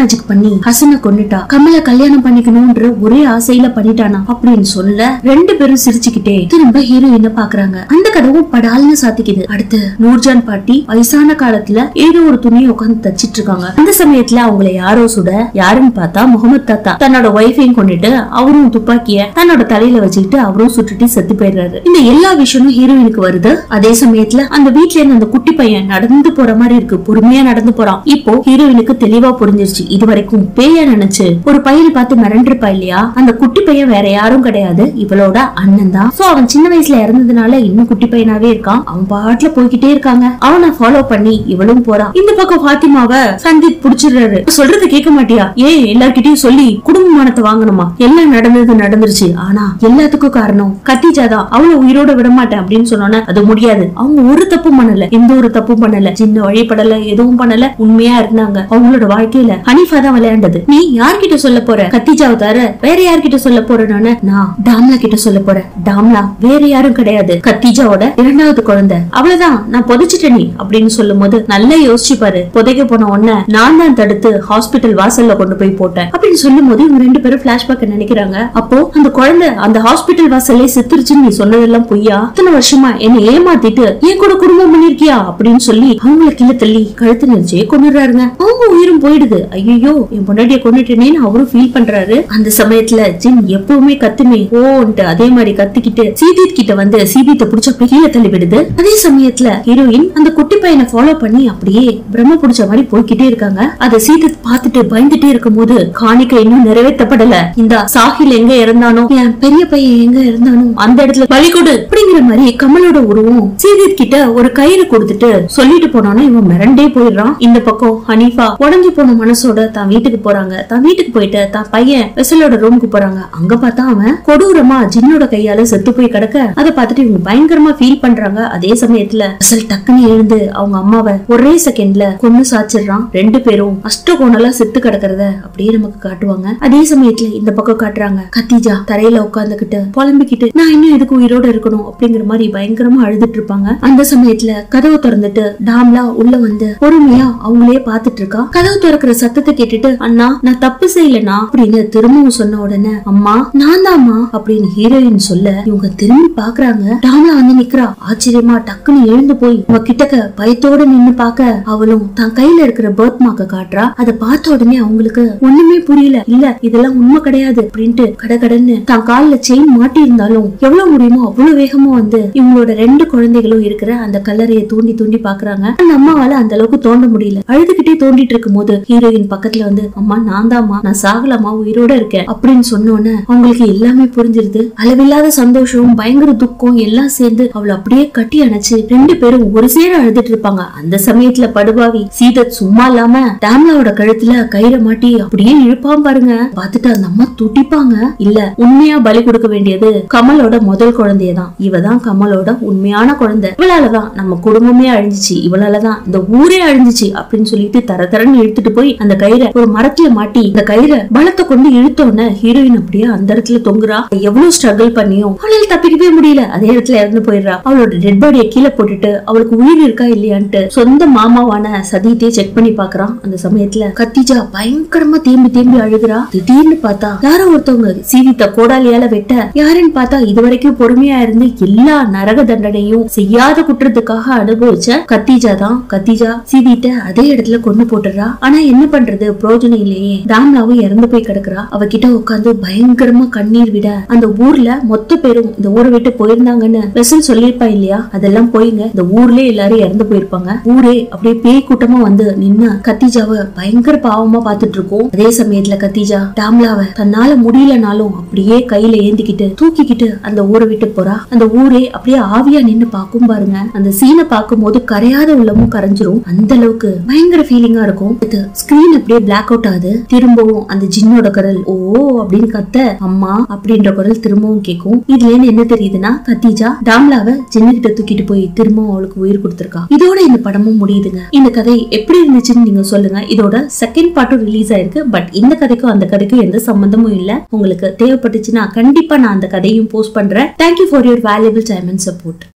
Speaker 1: மேஜிக் பண்ணி ஹசனை கொன்னுட்டா கமலை கல்யாணம் பண்ணிக்கணும்ன்ற ஒரே ஆசையில பண்ணிட்டானா அப்படின்னு சொல்ல ரெண்டு பேரும் சிரிச்சுக்கிட்டே திரும்ப ஹீரோயின பாக்குறாங்க அந்த கதவும் படால்னு சாத்திக்குது அடுத்து நூர்ஜான் பாட்டி வயசான காலத்துல ஏதோ ஒரு துணியை உட்காந்து தச்சிட்டு இருக்காங்க அந்த சமயத்துல அவங்கள யாரோ சுட யாருன்னு பார்த்தா முகமது தாத்தா தன்னோட ஒய்ஃபையும் கொண்டுட்டு அவரும் துப்பாக்கிய தன்னோட தலையில வச்சுக்கிட்டு அவரும் சுட்டுட்டு செத்து போயிடுறாரு இந்த எல்லா விஷயமும் ஹீரோயினுக்கு வருது அதே சமயத்துல அந்த வீட்ல இருந்து அந்த குட்டி பையன் நடந்து போற மாதிரி இருக்கு பொறுமையா நடந்து போறான் இப்போ ஹீரோயினுக்கு தெளிவா புரிஞ்சிருச்சு இது வரைக்கும் பேய நினைச்சு ஒரு பையனை பார்த்து மிரண்டிருப்பா இல்லையா அந்த குட்டி பையன் வேற யாரும் கிடையாது இவளோட அண்ணன் தான் சோ அவன் சின்ன வயசுல இறந்ததுனால இன்னும் குட்டி பையனாவே இருக்கான் அவன் பாட்டுல போய்கிட்டே இருக்காங்க அவனை ஃபாலோ பண்ணி இவளும் போறான் இந்த பக்கம் ஃபாத்திமாவை சந்தீப் புடிச்சிடுறாரு சொல்றது கேட்க மாட்டியா ஏன் எல்லார்கிட்டயும் சொல்லி குடும்பமானத்தை வாங்கணுமா எல்லாம் நடந்தது நடந்துருச்சு ஆனா எல்லாத்துக்கும் காரணம் கத்திஜா தான் அவளை உயிரோட விட மாட்டேன் அப்படின்னு சொன்னோன்னே அது முடியாது அவங்க ஒரு தப்பும் பண்ணல எந்த ஒரு தப்பும் பண்ணல சின்ன வழிபடல எதுவும் பண்ணல உண்மையா இருந்தாங்க அவங்களோட வாழ்க்கையில ஹனீஃபா தான் விளையாண்டது நீ யார்கிட்ட சொல்ல போற கத்திஜாவை தவிர வேற யார்கிட்ட சொல்ல போறேன்னு நான் டாம்லா கிட்ட சொல்ல போறேன் டாம்லா வேற யாரும் கிடையாது கத்திஜாவோட இரண்டாவது குழந்தை அவ்வளவுதான் நான் புதைச்சிட்டேன் நீ அப்படின்னு சொல்லும் போது நல்லா யோசிச்சு பாரு புதைக்க போன உடனே நான் தான் தடுத்து ஹாஸ்பிட்டல் வாசல்ல கொண்டு போய் போட்டேன் அப்படின்னு சொல்லும் போது இவங்க ரெண்டு பேரும் பிளாஷ்பேக் நினைக்கிறாங்க அப்போ அந்த குழந்தை அந்த ஹாஸ்பிட்டல் வாசல்லே செத்துருச்சுன்னு நீ சொன்னதெல்லாம் பொய்யா இத்தனை வருஷமா என்னை ஏமாத்திட்டு என் கூட குடும்பம் பண்ணிருக்கியா அப்படின்னு சொல்லி அவங்கள கீழே தள்ளி கழுத்து நெரிச்சே கொண்டுறாருங்க அவங்க உயிரும் போயிடுது ஐயோ என் பொண்டாட்டிய கொண்டுட்டேனேன்னு அவரும் ஃபீல் பண்றாரு அந்த சமயத்துல ஜின் எப்பவுமே கத்துமே ஓன்ட்டு அதே மாதிரி கத்திக்கிட்டு சீதீத் கிட்ட வந்து சீதீத்தை புடிச்சு அப்படியே கீழே தள்ளி விடுது அதே சமயத்துல ஹீரோயின் அந்த குட்டி பையனை ஃபாலோ பண்ணி அப்படியே பிரம்ம புடிச்ச மாதிரி போய்கிட்டே இருக்காங்க அத சீதத் பார்த்துட்டு பயந்துட்டே இருக்கும்போது காணிக்கை இன்னும் நிறைவேற்றப்படல இந்த சாஹில் எங்க இறந்தானோ என் பெரிய பையன் எங்க இருந்தானோ அந்த இடத்துல பலி கொடு அப்படிங்கிற மாதிரி கமலோட உருவம் சீதத் கிட்ட ஒரு கயிறு கொடுத்துட்டு சொல்லிட்டு போனானா இவன் மிரண்டே போயிடுறான் இந்த பக்கம் ஹனீஃபா உடஞ்சு போன மனசோட தான் வீட்டுக்கு போறாங்க தான் வீட்டுக்கு போயிட்டு தான் பையன் வெசலோட ரூமுக்கு போறாங்க அங்க பார்த்தா அவன் கொடூரமா ஜின்னோட கையால செத்து போய் கிடக்க அதை பார்த்துட்டு இவங்க பயங்கரமா ஃபீல் பண்றாங்க அதே சமயத்துல வெசல் டக்குன்னு எழுந்து அவங்க அம்மாவை ஒரே செகண்ட்ல கொன்னு சாச்சிடுறான் ரெண்டு பேரும் அஷ்டகோணலா செத்து கிடக்கிறத அப்படியே நமக்கு காட்டுவாங்க அதே சமயத்துல இந்த பக்கம் காட்டுறாங்க கத்திஜா தரையில உட்கார்ந்துகிட்டு புலம்பிக்கிட்டு நான் இன்னும் எதுக்கு உயிரோட இருக்கணும் அப்படிங்கிற மாதிரி பயங்கரமா அழுதுட்டு இருப்பாங்க அந்த சமயத்துல கதவு திறந்துட்டு டாம்லா உள்ள வந்து பொறுமையா அவங்களே பாத்துட்டு இருக்கா கதவு திறக்கிற சத்தத்தை கேட்டுட்டு அண்ணா நான் தப்பு செய்யலனா அப்படின்னு திரும்பவும் சொன்ன உடனே அம்மா நான் தாம்மா அப்படின்னு ஹீரோயின் சொல்ல இவங்க திரும்பி பாக்குறாங்க டாம்லா வந்து நிக்கிறா ஆச்சரியமா டக்குன்னு எழுந்து போய் உங்க கிட்டக்க பயத்தோட நின்னு பாக்க அவளும் தான் கையில இருக்கிற பர்த் மார்க்க காட்டுறா அதை பார்த்த உடனே அவங்களுக்கு ஒண்ணுமே புரியல இல்ல இதெல்லாம் உண்மை கிடையாது அப்படின்ட்டு கடகடன்னு தான் கால்ல செயின் மாட்டி இருந்தாலும் எவ்வளவு முடியுமோ அவ்வளவு வேகமா வந்து இவங்களோட ரெண்டு குழந்தைகளும் இருக்கிற அந்த கல்லறையை தூண்டி தூண்டி பாக்குறாங்க அந்த அம்மாவால அந்த அளவுக்கு தோண்ட முடியல அழுதுகிட்டே தோண்டிட்டு இருக்கும் போது ஹீரோயின் பக்கத்துல வந்து அம்மா நான் தாம்மா நான் சாகலாமா உயிரோட இருக்கேன் அப்படின்னு சொன்னோன்னே அவங்களுக்கு எல்லாமே புரிஞ்சிருது அளவில்லாத சந்தோஷம் பயங்கர துக்கம் எல்லாம் சேர்ந்து அவளை அப்படியே கட்டி அணைச்சு ரெண்டு பேரும் ஒரு சேர அழுதுட்டு இருப்பாங்க அந்த சமயத்துல படுபாவி சீதத் சும்மா இல்லாம டேம்லாவோட கழுத்துல கயிறை மாட்டி அப்படியே இழுப்பான் பாருங்க பார்த்துட்டு அந்த அம்மா துடிப்பாங்க இல்ல உண்மையா பலி கொடுக்க வேண்டியது கமலோட முதல் குழந்தையதான் இவ தான் கமலோட உண்மையான குழந்தை இவளாலதான் நம்ம குடும்பமே அழிஞ்சிச்சு இவளாலதான் இந்த ஊரே அழிஞ்சிச்சு அப்படின்னு சொல்லிட்டு தர தரன்னு இழுத்துட்டு போய் அந்த கயிறை ஒரு மரத்துல மாட்டி அந்த கயிறை பலத்தை கொண்டு இழுத்தோன்னே ஹீரோயின் அப்படியே அந்த இடத்துல தொங்குறா எவ்வளவு ஸ்ட்ரகிள் பண்ணியும் அவளால தப்பிக்கவே முடியல அதே இடத்துல இறந்து போயிடுறா அவளோட டெட் பாடியை கீழே போட்டுட்டு அவளுக்கு உயிர் இருக்கா இல்லையான்ட்டு சொந்த மாமாவான சதியத்தையே செக் பண்ணி பாக்குறான் அந்த சமயத்துல கத்திஜா பயங்கரமா தேம்பி தேம்பி அழுகுறா திடீர்னு பார்த்தா யாரோ ஒருத்தவங்க சீதித்த கோடாலியால வெட்ட யாருன்னு பார்த்தா இதுவரைக்கும் பொறுமையா இருந்து எல்லா நரக தண்டனையும் செய்யாத குற்றத்துக்காக அனுபவிச்ச கத்திஜா தான் கத்திஜா சீதிட்ட அதே இடத்துல கொண்டு போட்டுறா ஆனா என்ன பண்றது பிரோஜனம் இல்லையே தாம்லாவும் இறந்து போய் கிடக்குறா அவகிட்ட உட்காந்து பயங்கரமா கண்ணீர் விட அந்த ஊர்ல மொத்த பேரும் இந்த ஊரை விட்டு போயிருந்தாங்கன்னு வெசல் சொல்லியிருப்பா இல்லையா அதெல்லாம் போயிங்க இந்த ஊர்லயே எல்லாரும் இறந்து போயிருப்பாங்க ஊரே அப்படியே பேய் கூட்டமா வந்து நின்னு கத்திஜாவை பயங்கர பாவமா பாத்துட்டு இருக்கோம் அதே சமயத்துல கத்திஜா டாம்லாவை தன்னால முடியலனாலும் அப்படியே கையில ஏந்திக்கிட்டு தூக்கிக்கிட்டு அந்த ஊரை விட்டு போறா அந்த ஊரே அப்படியே ஆவியா நின்னு பாக்கும் பாருங்க அந்த சீனை பார்க்கும்போது கரையாத உள்ளமும் கரைஞ்சிரும் அந்த அளவுக்கு பயங்கர ஃபீலிங்கா இருக்கும் இது ஸ்கிரீன் அப்படியே பிளாக் அவுட் ஆகுது திரும்பவும் அந்த ஜின்னோட குரல் ஓ அப்படின்னு கத்த அம்மா அப்படின்ற குரல் திரும்பவும் கேட்கும் இதுல இருந்து என்ன தெரியுதுன்னா கத்திஜா டாம்லாவை ஜின்னுகிட்ட தூக்கிட்டு போய் திரும்பவும் அவளுக்கு உயிர் கொடுத்திருக்கா இதோட இந்த படமும் முடியுதுங்க இந்த கதை எப்படி இருந்துச்சுன்னு நீங்க சொல்லுங்க இதோட செகண்ட் பார்ட்டும் ரிலீஸ் ஆயிருக்கு பட் இந்த கதைக்கும் அந்த கதைக்கும் எந்த சம்பந்தமும் இல்ல உங்களுக்கு தேவைப்பட்டுச்சுன்னா கண்டிப்பா நான் அந்த கதையும் போஸ்ட் பண்றேன் thank you for your valuable time and support